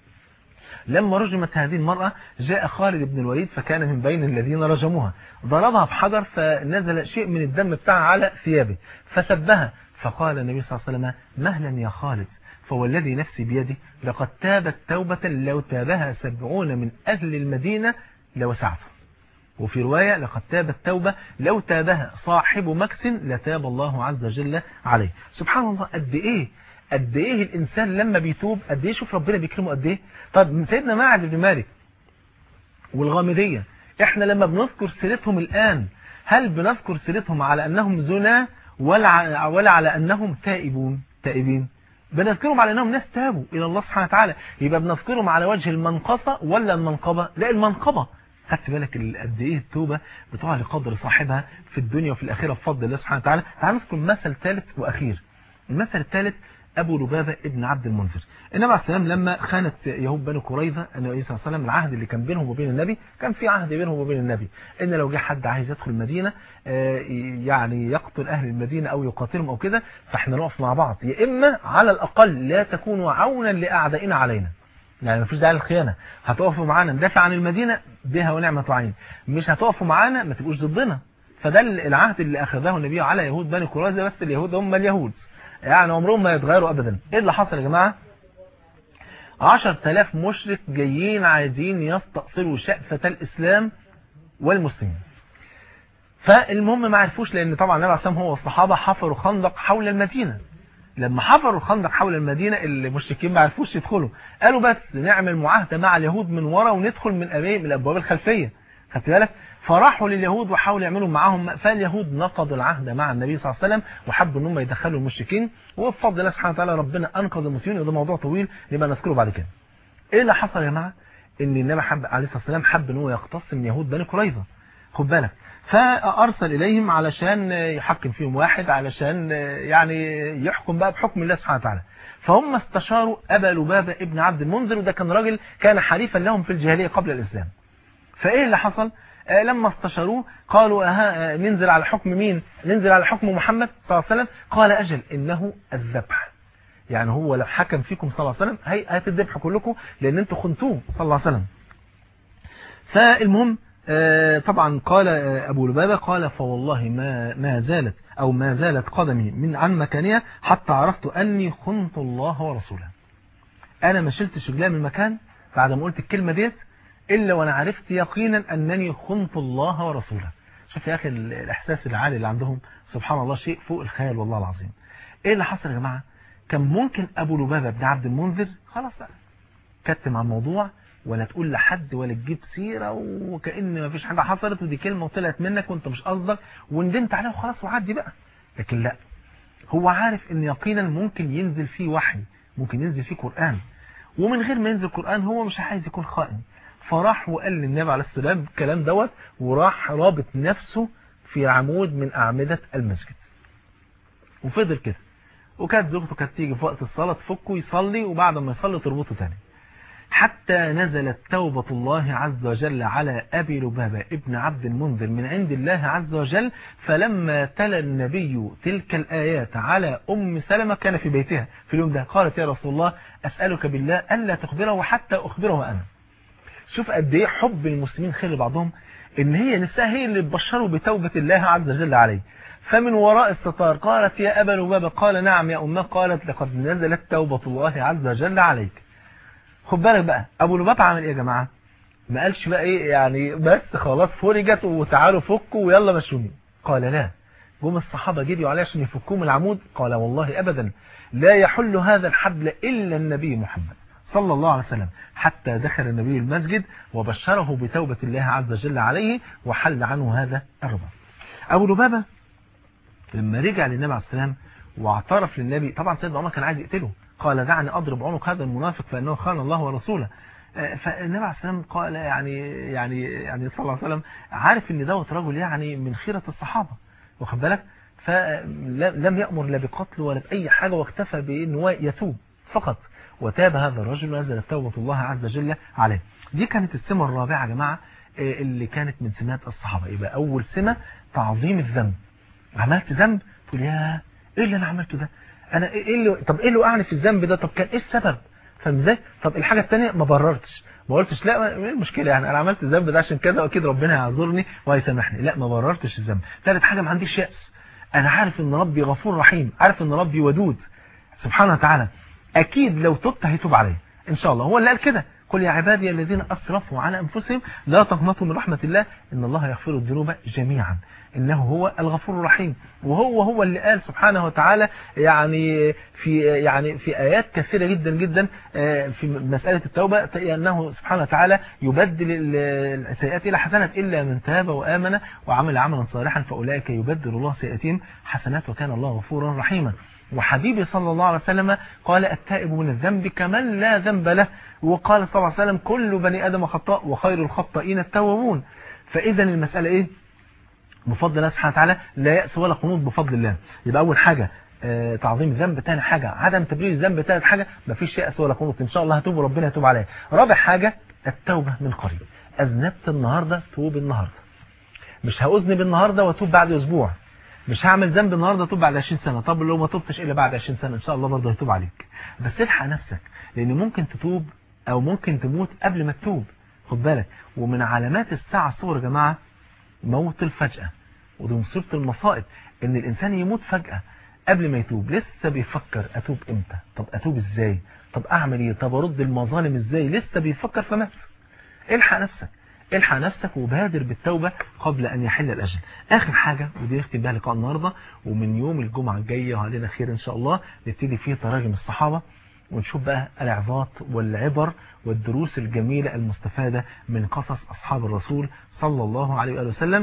لما رجمت هذه المرأة جاء خالد بن الوليد فكان من بين الذين رجموها ضربها بحجر فنزل شيء من الدم بتاعها على ثيابه فسبها فقال النبي صلى الله عليه وسلم مهلا يا خالد فوالذي نفسي بيده لقد تابت توبة لو تابها سبعون من أهل المدينة لوسعته وفي رواية لقد تابت توبة لو تابها صاحب مكس لتاب الله عز وجل عليه سبحان الله قد ايه قد ايه الانسان لما بيتوب قد ايه شوف ربنا بيكرمه قد ايه طب سيدنا معاذ بن مالك والغامدية احنا لما بنذكر سيرتهم الان هل بنذكر سيرتهم على انهم زنا ولا ولا على انهم تائبون تائبين بنذكرهم على انهم ناس تابوا الى الله سبحانه وتعالى يبقى بنذكرهم على وجه المنقصة ولا المنقبة لا المنقبة خدت بالك قد ايه التوبة بتقع لقدر صاحبها في الدنيا وفي الاخره بفضل الله سبحانه وتعالى تعال نذكر مثل ثالث واخير المثل الثالث ابو لبابة ابن عبد المنذر النبي عليه السلام لما خانت يهود بني قريظه النبي صلى الله عليه وسلم العهد اللي كان بينهم وبين النبي كان في عهد بينهم وبين النبي ان لو جه حد عايز يدخل المدينه يعني يقتل اهل المدينه او يقاتلهم او كده فاحنا نقف مع بعض يا اما على الاقل لا تكونوا عونا لاعدائنا علينا يعني مفيش داعي للخيانه هتقفوا معانا ندافع عن المدينه بها ونعمه عين مش هتقفوا معانا ما تبقوش ضدنا فده العهد اللي اخذه النبي على يهود بني قريظه بس اليهود هم اليهود يعني عمرهم ما يتغيروا ابدا ايه اللي حصل يا جماعه 10000 مشرك جايين عايزين يستأصلوا شأفة الإسلام والمسلمين فالمهم ما عرفوش لأن طبعا النبي عليه الصلاة والسلام هو والصحابة حفروا خندق حول المدينة لما حفروا الخندق حول المدينة المشركين ما عرفوش يدخلوا قالوا بس نعمل معاهدة مع اليهود من ورا وندخل من أمام الأبواب الخلفية خدت بالك فراحوا لليهود وحاولوا يعملوا معاهم فاليهود نقضوا العهد مع النبي صلى الله عليه وسلم وحبوا ان هم يدخلوا المشركين وبفضل الله سبحانه وتعالى ربنا انقذ المسلمين وده موضوع طويل نبقى نذكره بعد كده ايه اللي حصل يا جماعه ان النبي حب عليه الصلاه والسلام حب ان هو يقتص من يهود بني قريظه خد بالك فأرسل إليهم علشان يحكم فيهم واحد علشان يعني يحكم بقى بحكم الله سبحانه وتعالى فهم استشاروا أبا لبابة ابن عبد المنذر وده كان راجل كان حليفا لهم في الجاهلية قبل الإسلام فإيه اللي حصل آه لما استشاروه قالوا أها ننزل على حكم مين ننزل على حكم محمد صلى الله عليه وسلم قال أجل إنه الذبح يعني هو لو حكم فيكم صلى الله عليه وسلم هي هتذبحوا كلكم لأن انتوا خنتوه صلى الله عليه وسلم فالمهم طبعا قال أبو لبابة قال فوالله ما ما زالت أو ما زالت قدمي من عن مكانها حتى عرفت أني خنت الله ورسوله أنا ما شلتش رجلي من المكان بعد ما قلت الكلمة ديت إلا وأنا عرفت يقينا أنني خنت الله ورسوله شوف يا أخي الإحساس العالي اللي عندهم سبحان الله شيء فوق الخيال والله العظيم إيه اللي حصل يا جماعة كان ممكن أبو لبابة بن عبد المنذر خلاص بقى كتم على الموضوع ولا تقول لحد ولا تجيب سيرة وكأن ما فيش حاجة حصلت ودي كلمة وطلعت منك وانت مش قصدك وندمت عليها وخلاص وعدي بقى لكن لا هو عارف ان يقينا ممكن ينزل فيه وحي ممكن ينزل فيه قرآن ومن غير ما ينزل قرآن هو مش عايز يكون خائن فراح وقال للنبي عليه السلام الكلام دوت وراح رابط نفسه في عمود من أعمدة المسجد وفضل كده وكانت زوجته كانت تيجي في وقت الصلاة تفكه يصلي وبعد ما يصلي تربطه تاني حتى نزلت توبة الله عز وجل على أبي لبابة ابن عبد المنذر من عند الله عز وجل فلما تلا النبي تلك الآيات على أم سلمة كان في بيتها في اليوم ده قالت يا رسول الله أسألك بالله ألا تخبره حتى أخبره أنا شوف قد ايه حب المسلمين خير بعضهم ان هي نساء هي اللي تبشروا بتوبة الله عز وجل عليه فمن وراء الستار قالت يا أبا لبابة قال نعم يا أمه قالت لقد نزلت توبة الله عز وجل عليك خد بالك بقى ابو لبابة عمل ايه يا جماعه ما قالش بقى ايه يعني بس خلاص فرجت وتعالوا فكوا ويلا مشوني قال لا جم الصحابة جريوا عليه عشان يفكوه من العمود قال والله ابدا لا يحل هذا الحبل الا النبي محمد صلى الله عليه وسلم حتى دخل النبي المسجد وبشره بتوبة الله عز وجل عليه وحل عنه هذا الربا ابو لبابة لما رجع للنبي عليه السلام واعترف للنبي طبعا سيدنا عمر كان عايز يقتله قال دعني أضرب عنق هذا المنافق فإنه خان الله ورسوله فالنبي عليه السلام قال يعني يعني يعني صلى الله عليه وسلم عارف ان دوت رجل يعني من خيرة الصحابة واخد بالك فلم يأمر لا بقتل ولا بأي حاجة واكتفى بأن هو يتوب فقط وتاب هذا الرجل ونزلت توبة الله عز وجل عليه دي كانت السمة الرابعة يا جماعة اللي كانت من سمات الصحابة يبقى أول سمة تعظيم الذنب عملت ذنب تقول يا ايه اللي انا عملته ده انا ايه اللي طب ايه اللي وقعني في الذنب ده طب كان ايه السبب فاهم ازاي طب الحاجه الثانيه ما بررتش ما قلتش لا ايه المشكله يعني انا عملت الذنب ده عشان كذا واكيد ربنا هيعذرني وهيسامحني لا ما بررتش الذنب ثالث حاجه ما عنديش يأس انا عارف ان ربي غفور رحيم عارف ان ربي ودود سبحانه وتعالى اكيد لو تبت هيتوب عليا ان شاء الله هو اللي قال كده قل يا عبادي الذين أسرفوا على أنفسهم لا تقنطوا من رحمة الله إن الله يغفر الذنوب جميعا إنه هو الغفور الرحيم وهو هو اللي قال سبحانه وتعالى يعني في يعني في آيات كثيرة جدا جدا في مسألة التوبة أنه سبحانه وتعالى يبدل السيئات إلى حسنات إلا من تاب وآمن وعمل عملا صالحا فأولئك يبدل الله سيئاتهم حسنات وكان الله غفورا رحيما وحبيبي صلى الله عليه وسلم قال التائب من الذنب كمن لا ذنب له وقال صلى الله عليه وسلم كل بني آدم خطاء وخير الخطائين التوابون فإذا المسألة إيه بفضل الله سبحانه وتعالى لا يأس ولا قنوط بفضل الله يبقى أول حاجة آه تعظيم الذنب ثاني حاجة عدم تبرير الذنب ثالث حاجة مفيش يأس ولا قنوط إن شاء الله هتوب وربنا يتوب عليها رابع حاجة التوبة من قريب أذنبت النهاردة توب النهاردة مش هأذنب النهاردة واتوب بعد أسبوع مش هعمل ذنب النهارده توب بعد 20 سنة طب لو ما توبتش الا بعد 20 سنة ان شاء الله برضه هيتوب عليك بس الحق نفسك لان ممكن تتوب او ممكن تموت قبل ما تتوب خد بالك ومن علامات الساعة الصغرى يا جماعة موت الفجأة ودي مصيبة المصائب ان الانسان يموت فجأة قبل ما يتوب لسه بيفكر اتوب امتى طب اتوب ازاي طب اعمل ايه طب ارد المظالم ازاي لسه بيفكر في نفسه الحق نفسك الحق نفسك وبادر بالتوبة قبل أن يحل الأجل آخر حاجة ودي نختم بها لقاء النهاردة ومن يوم الجمعة الجاية وعلينا خير إن شاء الله نبتدي فيه تراجم الصحابة ونشوف بقى العظات والعبر والدروس الجميلة المستفادة من قصص أصحاب الرسول صلى الله عليه وآله وسلم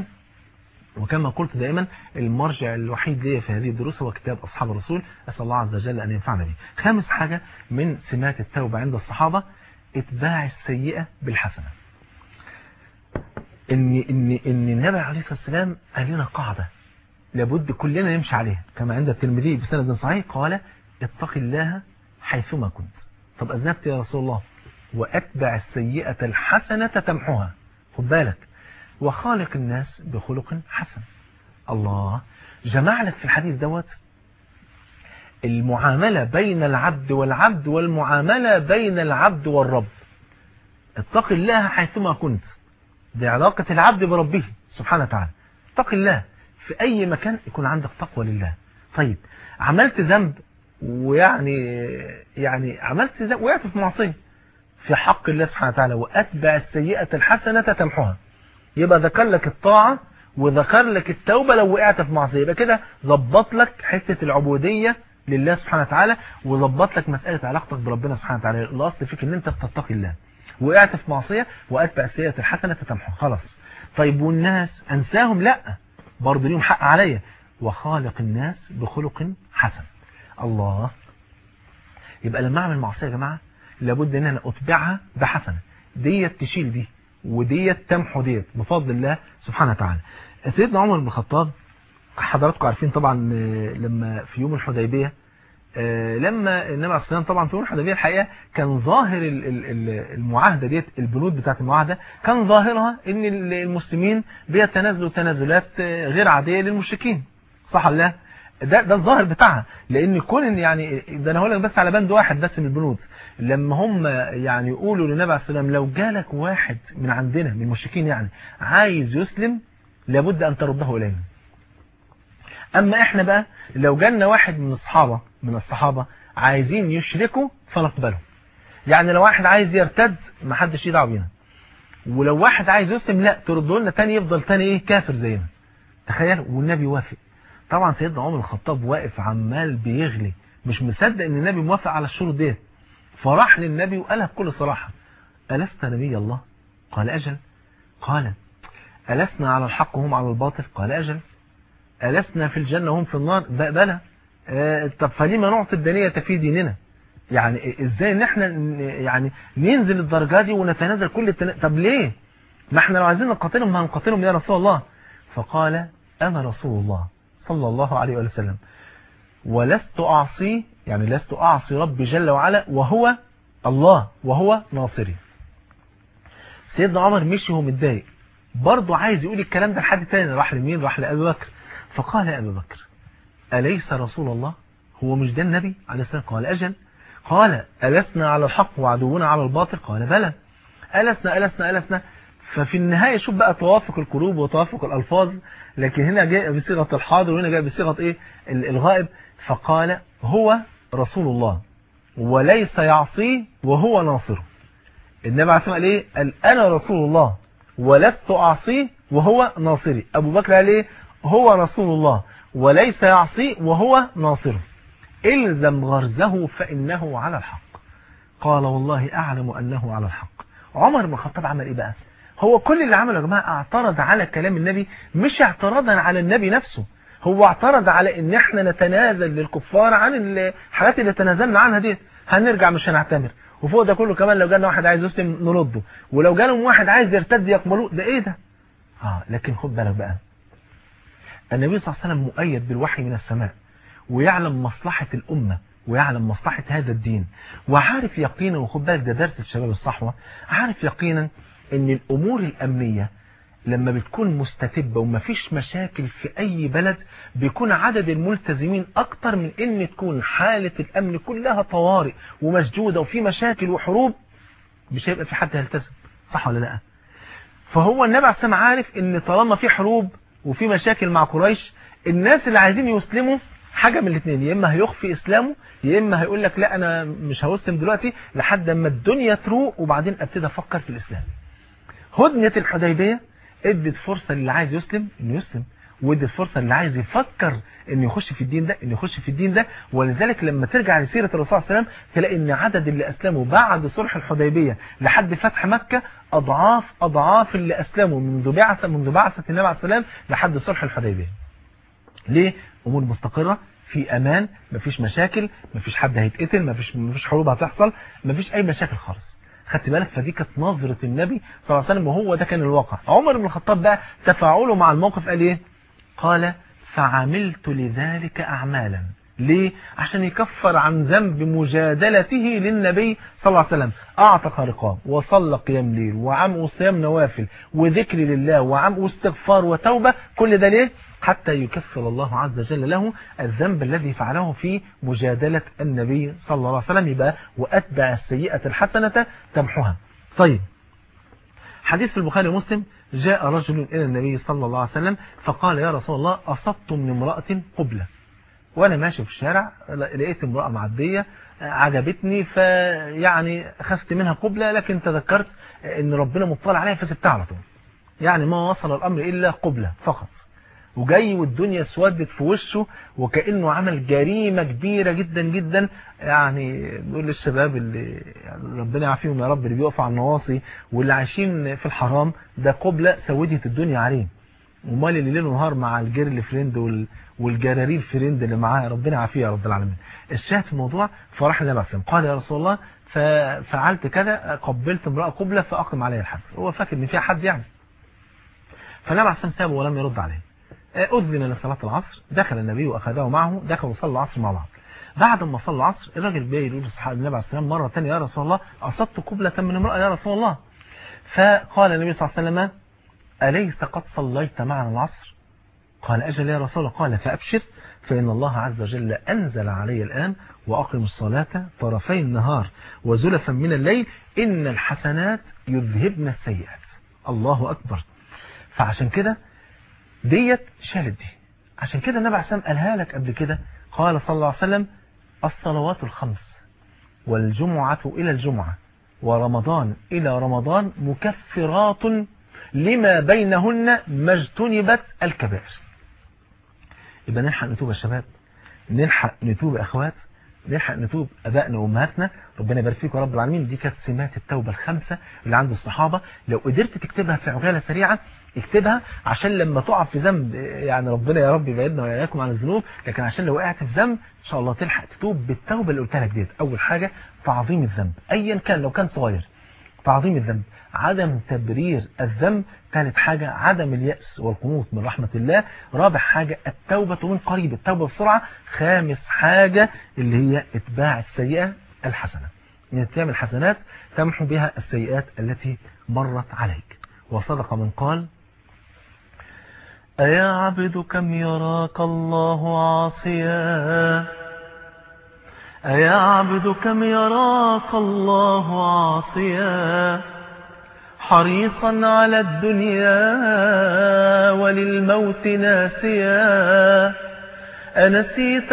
وكما قلت دائما المرجع الوحيد لي في هذه الدروس هو كتاب أصحاب الرسول أسأل الله عز وجل أن ينفعنا به خامس حاجة من سمات التوبة عند الصحابة اتباع السيئة بالحسنة ان ان ان النبي عليه الصلاه والسلام قال لنا قاعده لابد كلنا نمشي عليها كما عند الترمذي بسند صحيح قال اتق الله حيثما كنت طب اذنبت يا رسول الله واتبع السيئه الحسنه تمحوها خد بالك وخالق الناس بخلق حسن الله جمع لك في الحديث دوت المعاملة بين العبد والعبد والمعاملة بين العبد والرب اتق الله حيثما كنت دي علاقة العبد بربه سبحانه وتعالى اتق الله في أي مكان يكون عندك تقوى لله طيب عملت ذنب ويعني يعني عملت ذنب وقعت في معصية في حق الله سبحانه وتعالى وأتبع السيئة الحسنة تمحوها يبقى ذكر لك الطاعة وذكر لك التوبة لو وقعت في معصية يبقى كده ظبط لك حتة العبودية لله سبحانه وتعالى وظبط لك مسألة علاقتك بربنا سبحانه وتعالى الأصل فيك ان انت تتقي الله وقعت في معصية وأتبع السيئة الحسنة تتمحو خلاص طيب والناس أنساهم لا برضه ليهم حق عليا وخالق الناس بخلق حسن الله يبقى لما أعمل معصية يا جماعة لابد ان انا اتبعها بحسنة ديت تشيل دي وديت تمحو ديت بفضل الله سبحانه وتعالى سيدنا عمر بن الخطاب حضراتكم عارفين طبعا لما في يوم الحديبية لما النبي عليه الصلاه طبعا في يوم الحديبيه الحقيقه كان ظاهر المعاهده ديت البنود بتاعه المعاهده كان ظاهرها ان المسلمين بيتنازلوا تنازلات غير عاديه للمشركين صح ولا لا ده ده الظاهر بتاعها لان كون يعني ده انا هقول لك بس على بند واحد بس من البنود لما هم يعني يقولوا للنبي عليه السلام لو جالك واحد من عندنا من المشركين يعني عايز يسلم لابد ان ترده الينا اما احنا بقى لو جالنا واحد من الصحابه من الصحابه عايزين يشركوا فنقبله يعني لو واحد عايز يرتد ما حدش يدعو بينا ولو واحد عايز يسلم لا ترده لنا تاني يفضل تاني ايه كافر زينا تخيل والنبي وافق طبعا سيدنا عمر الخطاب واقف عمال بيغلي مش مصدق ان النبي موافق على الشروط ديت فراح للنبي وقالها بكل صراحة ألست نبي الله قال أجل قال ألسنا على الحق وهم على الباطل قال أجل ألسنا في الجنة وهم في النار بلى آه طب فلما نعطي الدنية في ديننا يعني ازاي ان احنا يعني ننزل الدرجة دي ونتنازل كل التنا... طب ليه ما احنا لو عايزين نقاتلهم ما هنقاتلهم يا رسول الله فقال انا رسول الله صلى الله عليه وسلم ولست أعصي يعني لست أعصي ربي جل وعلا وهو الله وهو ناصري سيدنا عمر مشي وهو متضايق برضه عايز يقول الكلام ده لحد تاني راح لمين راح لأبي بكر فقال يا أبي بكر أليس رسول الله هو مش ده النبي عليه السلام قال أجل قال ألسنا على الحق وعدونا على الباطل قال بلى ألسنا ألسنا ألسنا ففي النهاية شوف بقى توافق القلوب وتوافق الألفاظ لكن هنا جاء بصيغة الحاضر وهنا جاء بصيغة إيه الغائب فقال هو رسول الله وليس يعصيه وهو ناصره النبي عليه الصلاة قال إيه قال أنا رسول الله ولست أعصيه وهو ناصري أبو بكر قال إيه هو رسول الله وليس يعصيه وهو ناصره إلزم غرزه فإنه على الحق قال والله أعلم أنه على الحق عمر بن الخطاب عمل إيه بقى هو كل اللي عمله يا جماعة اعترض على كلام النبي مش اعتراضا على النبي نفسه هو اعترض على ان احنا نتنازل للكفار عن الحاجات اللي تنازلنا عنها دي هنرجع مش هنعتمر وفوق ده كله كمان لو جالنا واحد عايز يسلم نرده ولو جالهم واحد عايز يرتد يقبلوه ده ايه ده اه لكن خد بالك بقى النبي صلى الله عليه وسلم مؤيد بالوحي من السماء ويعلم مصلحة الأمة ويعلم مصلحة هذا الدين وعارف يقينا وخد بالك ده درس الشباب الصحوة عارف يقينا ان الامور الامنية لما بتكون مستتبة ومفيش مشاكل في اي بلد بيكون عدد الملتزمين اكتر من ان تكون حالة الامن كلها طوارئ ومسجودة وفي مشاكل وحروب مش هيبقى في حد هيلتزم صح ولا لا فهو النبي عليه السلام عارف ان طالما في حروب وفي مشاكل مع قريش الناس اللي عايزين يسلموا حاجة من الاثنين يا اما هيخفي اسلامه يا اما هيقول لك لا انا مش هسلم دلوقتي لحد اما الدنيا تروق وبعدين ابتدي افكر في الاسلام هدنة الحديبية ادت فرصة للي عايز يسلم انه يسلم وادت فرصة للي عايز يفكر انه يخش في الدين ده انه يخش في الدين ده ولذلك لما ترجع لسيرة الرسول صلى الله عليه وسلم تلاقي ان عدد اللي اسلموا بعد صلح الحديبية لحد فتح مكة اضعاف اضعاف اللي اسلموا منذ بعثة منذ بعثة النبي عليه السلام لحد صلح الحديبية ليه امور مستقرة في امان مفيش مشاكل مفيش حد هيتقتل مفيش مفيش حروب هتحصل مفيش اي مشاكل خالص خدت بالك فدي كانت نظرة النبي صلى الله عليه وسلم وهو ده كان الواقع عمر بن الخطاب بقى تفاعله مع الموقف قال ايه قال فعملت لذلك أعمالا ليه؟ عشان يكفر عن ذنب مجادلته للنبي صلى الله عليه وسلم أعتق رقاب وصلى قيام ليل وعم وصيام نوافل وذكر لله وعم واستغفار وتوبة كل ده ليه؟ حتى يكفر الله عز وجل له الذنب الذي فعله في مجادلة النبي صلى الله عليه وسلم يبقى وأتبع السيئة الحسنة تمحها طيب حديث في البخاري ومسلم جاء رجل إلى النبي صلى الله عليه وسلم فقال يا رسول الله أصبت من امرأة قبلة وأنا ماشي في الشارع لقيت امرأة معدية عجبتني فيعني خفت منها قبلة لكن تذكرت ان ربنا مطلع عليها فسبتها على طول يعني ما وصل الأمر إلا قبلة فقط وجاي والدنيا اسودت في وشه وكأنه عمل جريمة كبيرة جدا جدا يعني نقول للشباب اللي يعني ربنا يعافيهم يا رب اللي بيقفوا على النواصي واللي عايشين في الحرام ده قبلة سودت الدنيا عليه ومال اللي ليل ونهار مع الجيرل فريند وال والجرارير فريند اللي معاه ربنا يعافيه يا رب العالمين الشاهد في الموضوع فراح النبي عليه قال يا رسول الله ففعلت كذا قبلت امرأة قبلة فأقم عليها الحد هو فاكر ان فيها حد يعني فالنبي عليه سابه ولم يرد عليه أذن لصلاة العصر دخل النبي وأخذه معه دخلوا صلوا العصر مع بعض بعد ما صلوا العصر الراجل بيه يقول لصحابه النبي عليه السلام مرة ثانيه يا رسول الله أصبت قبلة من امرأة يا رسول الله فقال النبي صلى الله عليه وسلم أليس قد صليت معنا العصر قال أجل يا رسول الله قال فأبشر فإن الله عز وجل أنزل علي الآن وأقم الصلاة طرفي النهار وزلفا من الليل إن الحسنات يذهبن السيئات الله أكبر فعشان كده ديت شالت دي عشان كده النبي عليه السلام قالها لك قبل كده قال صلى الله عليه وسلم الصلوات الخمس والجمعة إلى الجمعة ورمضان إلى رمضان مكفرات لما بينهن ما اجتنبت الكبائر يبقى نلحق نتوب يا شباب نلحق نتوب يا اخوات نلحق نتوب ابائنا وامهاتنا ربنا يبارك فيكم يا رب العالمين دي كانت سمات التوبه الخمسه اللي عند الصحابه لو قدرت تكتبها في عجاله سريعه اكتبها عشان لما تقع في ذنب يعني ربنا يا رب يبعدنا واياكم عن الذنوب لكن عشان لو وقعت في ذنب ان شاء الله تلحق تتوب بالتوبه اللي قلتها لك ديت اول حاجه تعظيم الذنب ايا كان لو كان صغير تعظيم الذنب عدم تبرير الذنب ثالث حاجة عدم اليأس والقنوط من رحمة الله رابع حاجة التوبة من قريب التوبة بسرعة خامس حاجة اللي هي اتباع السيئة الحسنة يعني تعمل حسنات تمحو بها السيئات التي مرت عليك وصدق من قال أيا عبد كم يراك الله عاصيا أيا عبد كم يراك الله عاصيا حريصا على الدنيا وللموت ناسيا أنسيت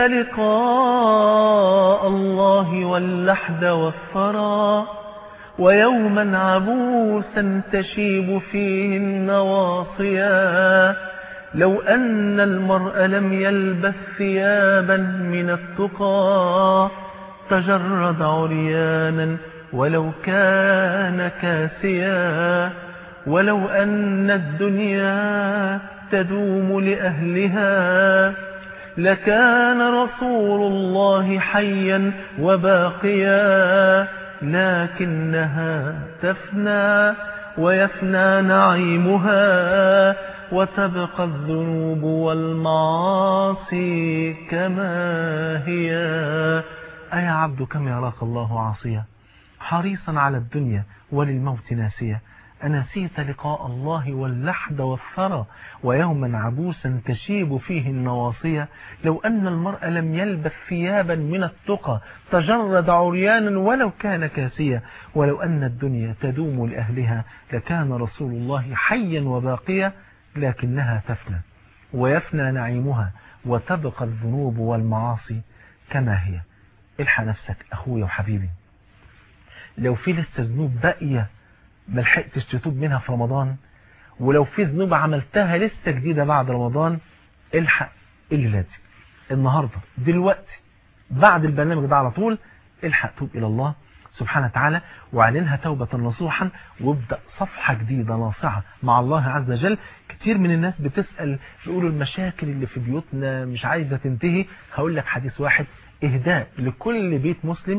لقاء الله واللحد والثرى ويوما عبوسا تشيب فيه النواصيا لو أن المرء لم يلبث ثيابا من التقى تجرد عريانا ولو كان كاسيا ولو أن الدنيا تدوم لأهلها لكان رسول الله حيا وباقيا لكنها تفنى ويفنى نعيمها وتبقى الذنوب والمعاصي كما هي أيا عبد كم يراك الله عاصيا حريصا على الدنيا وللموت ناسيا أنسيت لقاء الله واللحد والثرى ويوما عبوسا تشيب فيه النواصية لو أن المرء لم يلبث ثيابا من التقى تجرد عريانا ولو كان كاسيا ولو أن الدنيا تدوم لأهلها لكان رسول الله حيا وباقيا لكنها تفنى ويفنى نعيمها وتبقى الذنوب والمعاصي كما هي الحق نفسك أخويا وحبيبي لو في لسه ذنوب باقية ما لحقتش تتوب منها في رمضان ولو في ذنوب عملتها لسه جديدة بعد رمضان الحق اللي لازم النهاردة دلوقتي بعد البرنامج ده على طول الحق توب إلى الله سبحانه وتعالى واعلنها توبة نصوحا وابدأ صفحة جديدة ناصعة مع الله عز وجل كتير من الناس بتسأل بيقولوا المشاكل اللي في بيوتنا مش عايزة تنتهي هقول لك حديث واحد اهداء لكل بيت مسلم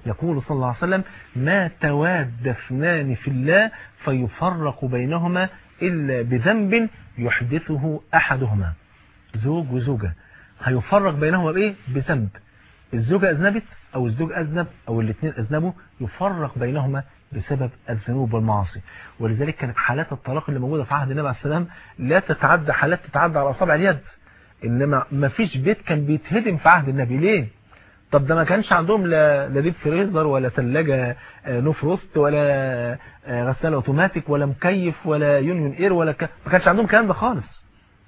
يقول صلى الله عليه وسلم ما تواد اثنان في الله فيفرق بينهما إلا بذنب يحدثه أحدهما زوج وزوجة هيفرق بينهما بإيه بذنب الزوجة أذنبت أو الزوج أذنب أو الاثنين أذنبوا يفرق بينهما بسبب الذنوب والمعاصي ولذلك كانت حالات الطلاق اللي موجودة في عهد النبي عليه السلام لا تتعدى حالات تتعدى على أصابع اليد إنما ما فيش بيت كان بيتهدم في عهد النبي ليه طب ده ما كانش عندهم لا لا ديب فريزر ولا ثلاجه نو فروست ولا غساله اوتوماتيك ولا مكيف ولا يونيون اير ولا ك... ما كانش عندهم الكلام ده خالص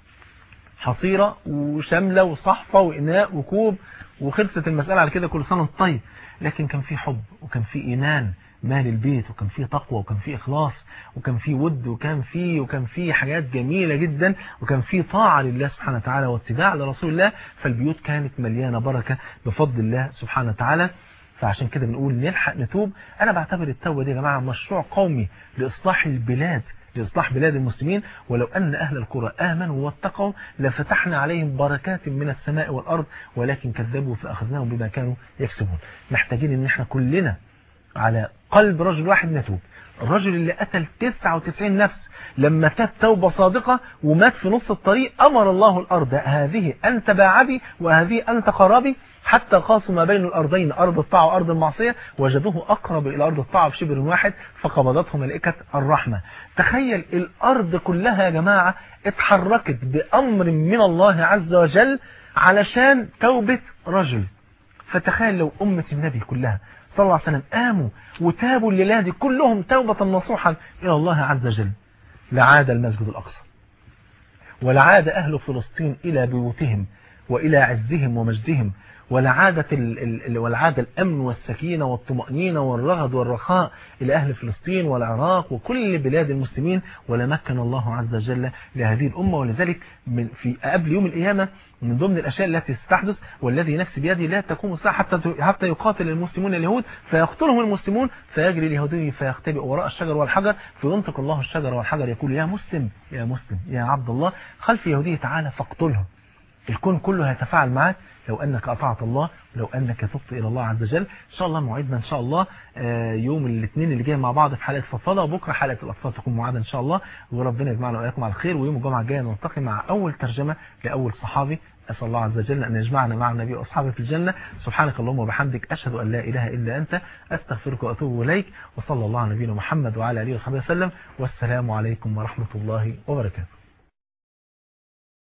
حصيره وشامله وصحفه واناء وكوب وخلصت المساله على كده كل سنه وانت طيب لكن كان في حب وكان في ايمان مال البيت وكان فيه تقوى وكان فيه إخلاص وكان فيه ود وكان فيه وكان فيه حاجات جميلة جدا وكان فيه طاعة لله سبحانه وتعالى واتباع لرسول الله فالبيوت كانت مليانة بركة بفضل الله سبحانه وتعالى فعشان كده بنقول نلحق نتوب أنا بعتبر التوبة دي يا جماعة مشروع قومي لإصلاح البلاد لإصلاح بلاد المسلمين ولو أن أهل القرى آمنوا واتقوا لفتحنا عليهم بركات من السماء والأرض ولكن كذبوا فأخذناهم بما كانوا يكسبون محتاجين ان احنا كلنا على قلب رجل واحد نتوب الرجل اللي قتل 99 نفس لما تاب توبة صادقة ومات في نص الطريق أمر الله الأرض هذه أنت باعدي وهذه أنت قرابي حتى قاسوا ما بين الأرضين أرض الطاعة وأرض المعصية وجدوه أقرب إلى أرض الطاعة بشبر واحد فقبضته ملائكة الرحمة تخيل الأرض كلها يا جماعة اتحركت بأمر من الله عز وجل علشان توبة رجل فتخيل لو أمة النبي كلها صلى الله عليه وسلم قاموا وتابوا الليلة دي كلهم توبة نصوحا إلى الله عز وجل لعاد المسجد الأقصى ولعاد أهل فلسطين إلى بيوتهم وإلى عزهم ومجدهم ولعادة ال ال ولعاد الأمن والسكينة والطمأنينة والرغد والرخاء إلى أهل فلسطين والعراق وكل بلاد المسلمين ولمكن الله عز وجل لهذه الأمة ولذلك من في قبل يوم القيامة من ضمن الأشياء التي ستحدث والذي نفسي بيده لا تقوم الساعة حتى حتى يقاتل المسلمون اليهود فيقتلهم المسلمون فيجري اليهودي فيختبئ وراء الشجر والحجر فينطق الله الشجر والحجر يقول يا مسلم يا مسلم يا عبد الله خلف يهودي تعالى فاقتلهم الكون كله هيتفاعل معك لو أنك أطعت الله ولو أنك تبت إلى الله عز وجل إن شاء الله موعدنا إن شاء الله يوم الاثنين اللي جاي مع بعض في حلقة فضفضة وبكرة حلقة الأطفال تكون موعدة إن شاء الله وربنا يجمعنا وإياكم على الخير ويوم الجمعة الجاية نلتقي مع أول ترجمة لأول صحابي أسأل الله عز وجل أن يجمعنا مع النبي وأصحابه في الجنة سبحانك اللهم وبحمدك أشهد أن لا إله إلا أنت أستغفرك وأتوب إليك وصلى الله على نبينا محمد وعلى آله وصحبه وسلم والسلام عليكم ورحمة الله وبركاته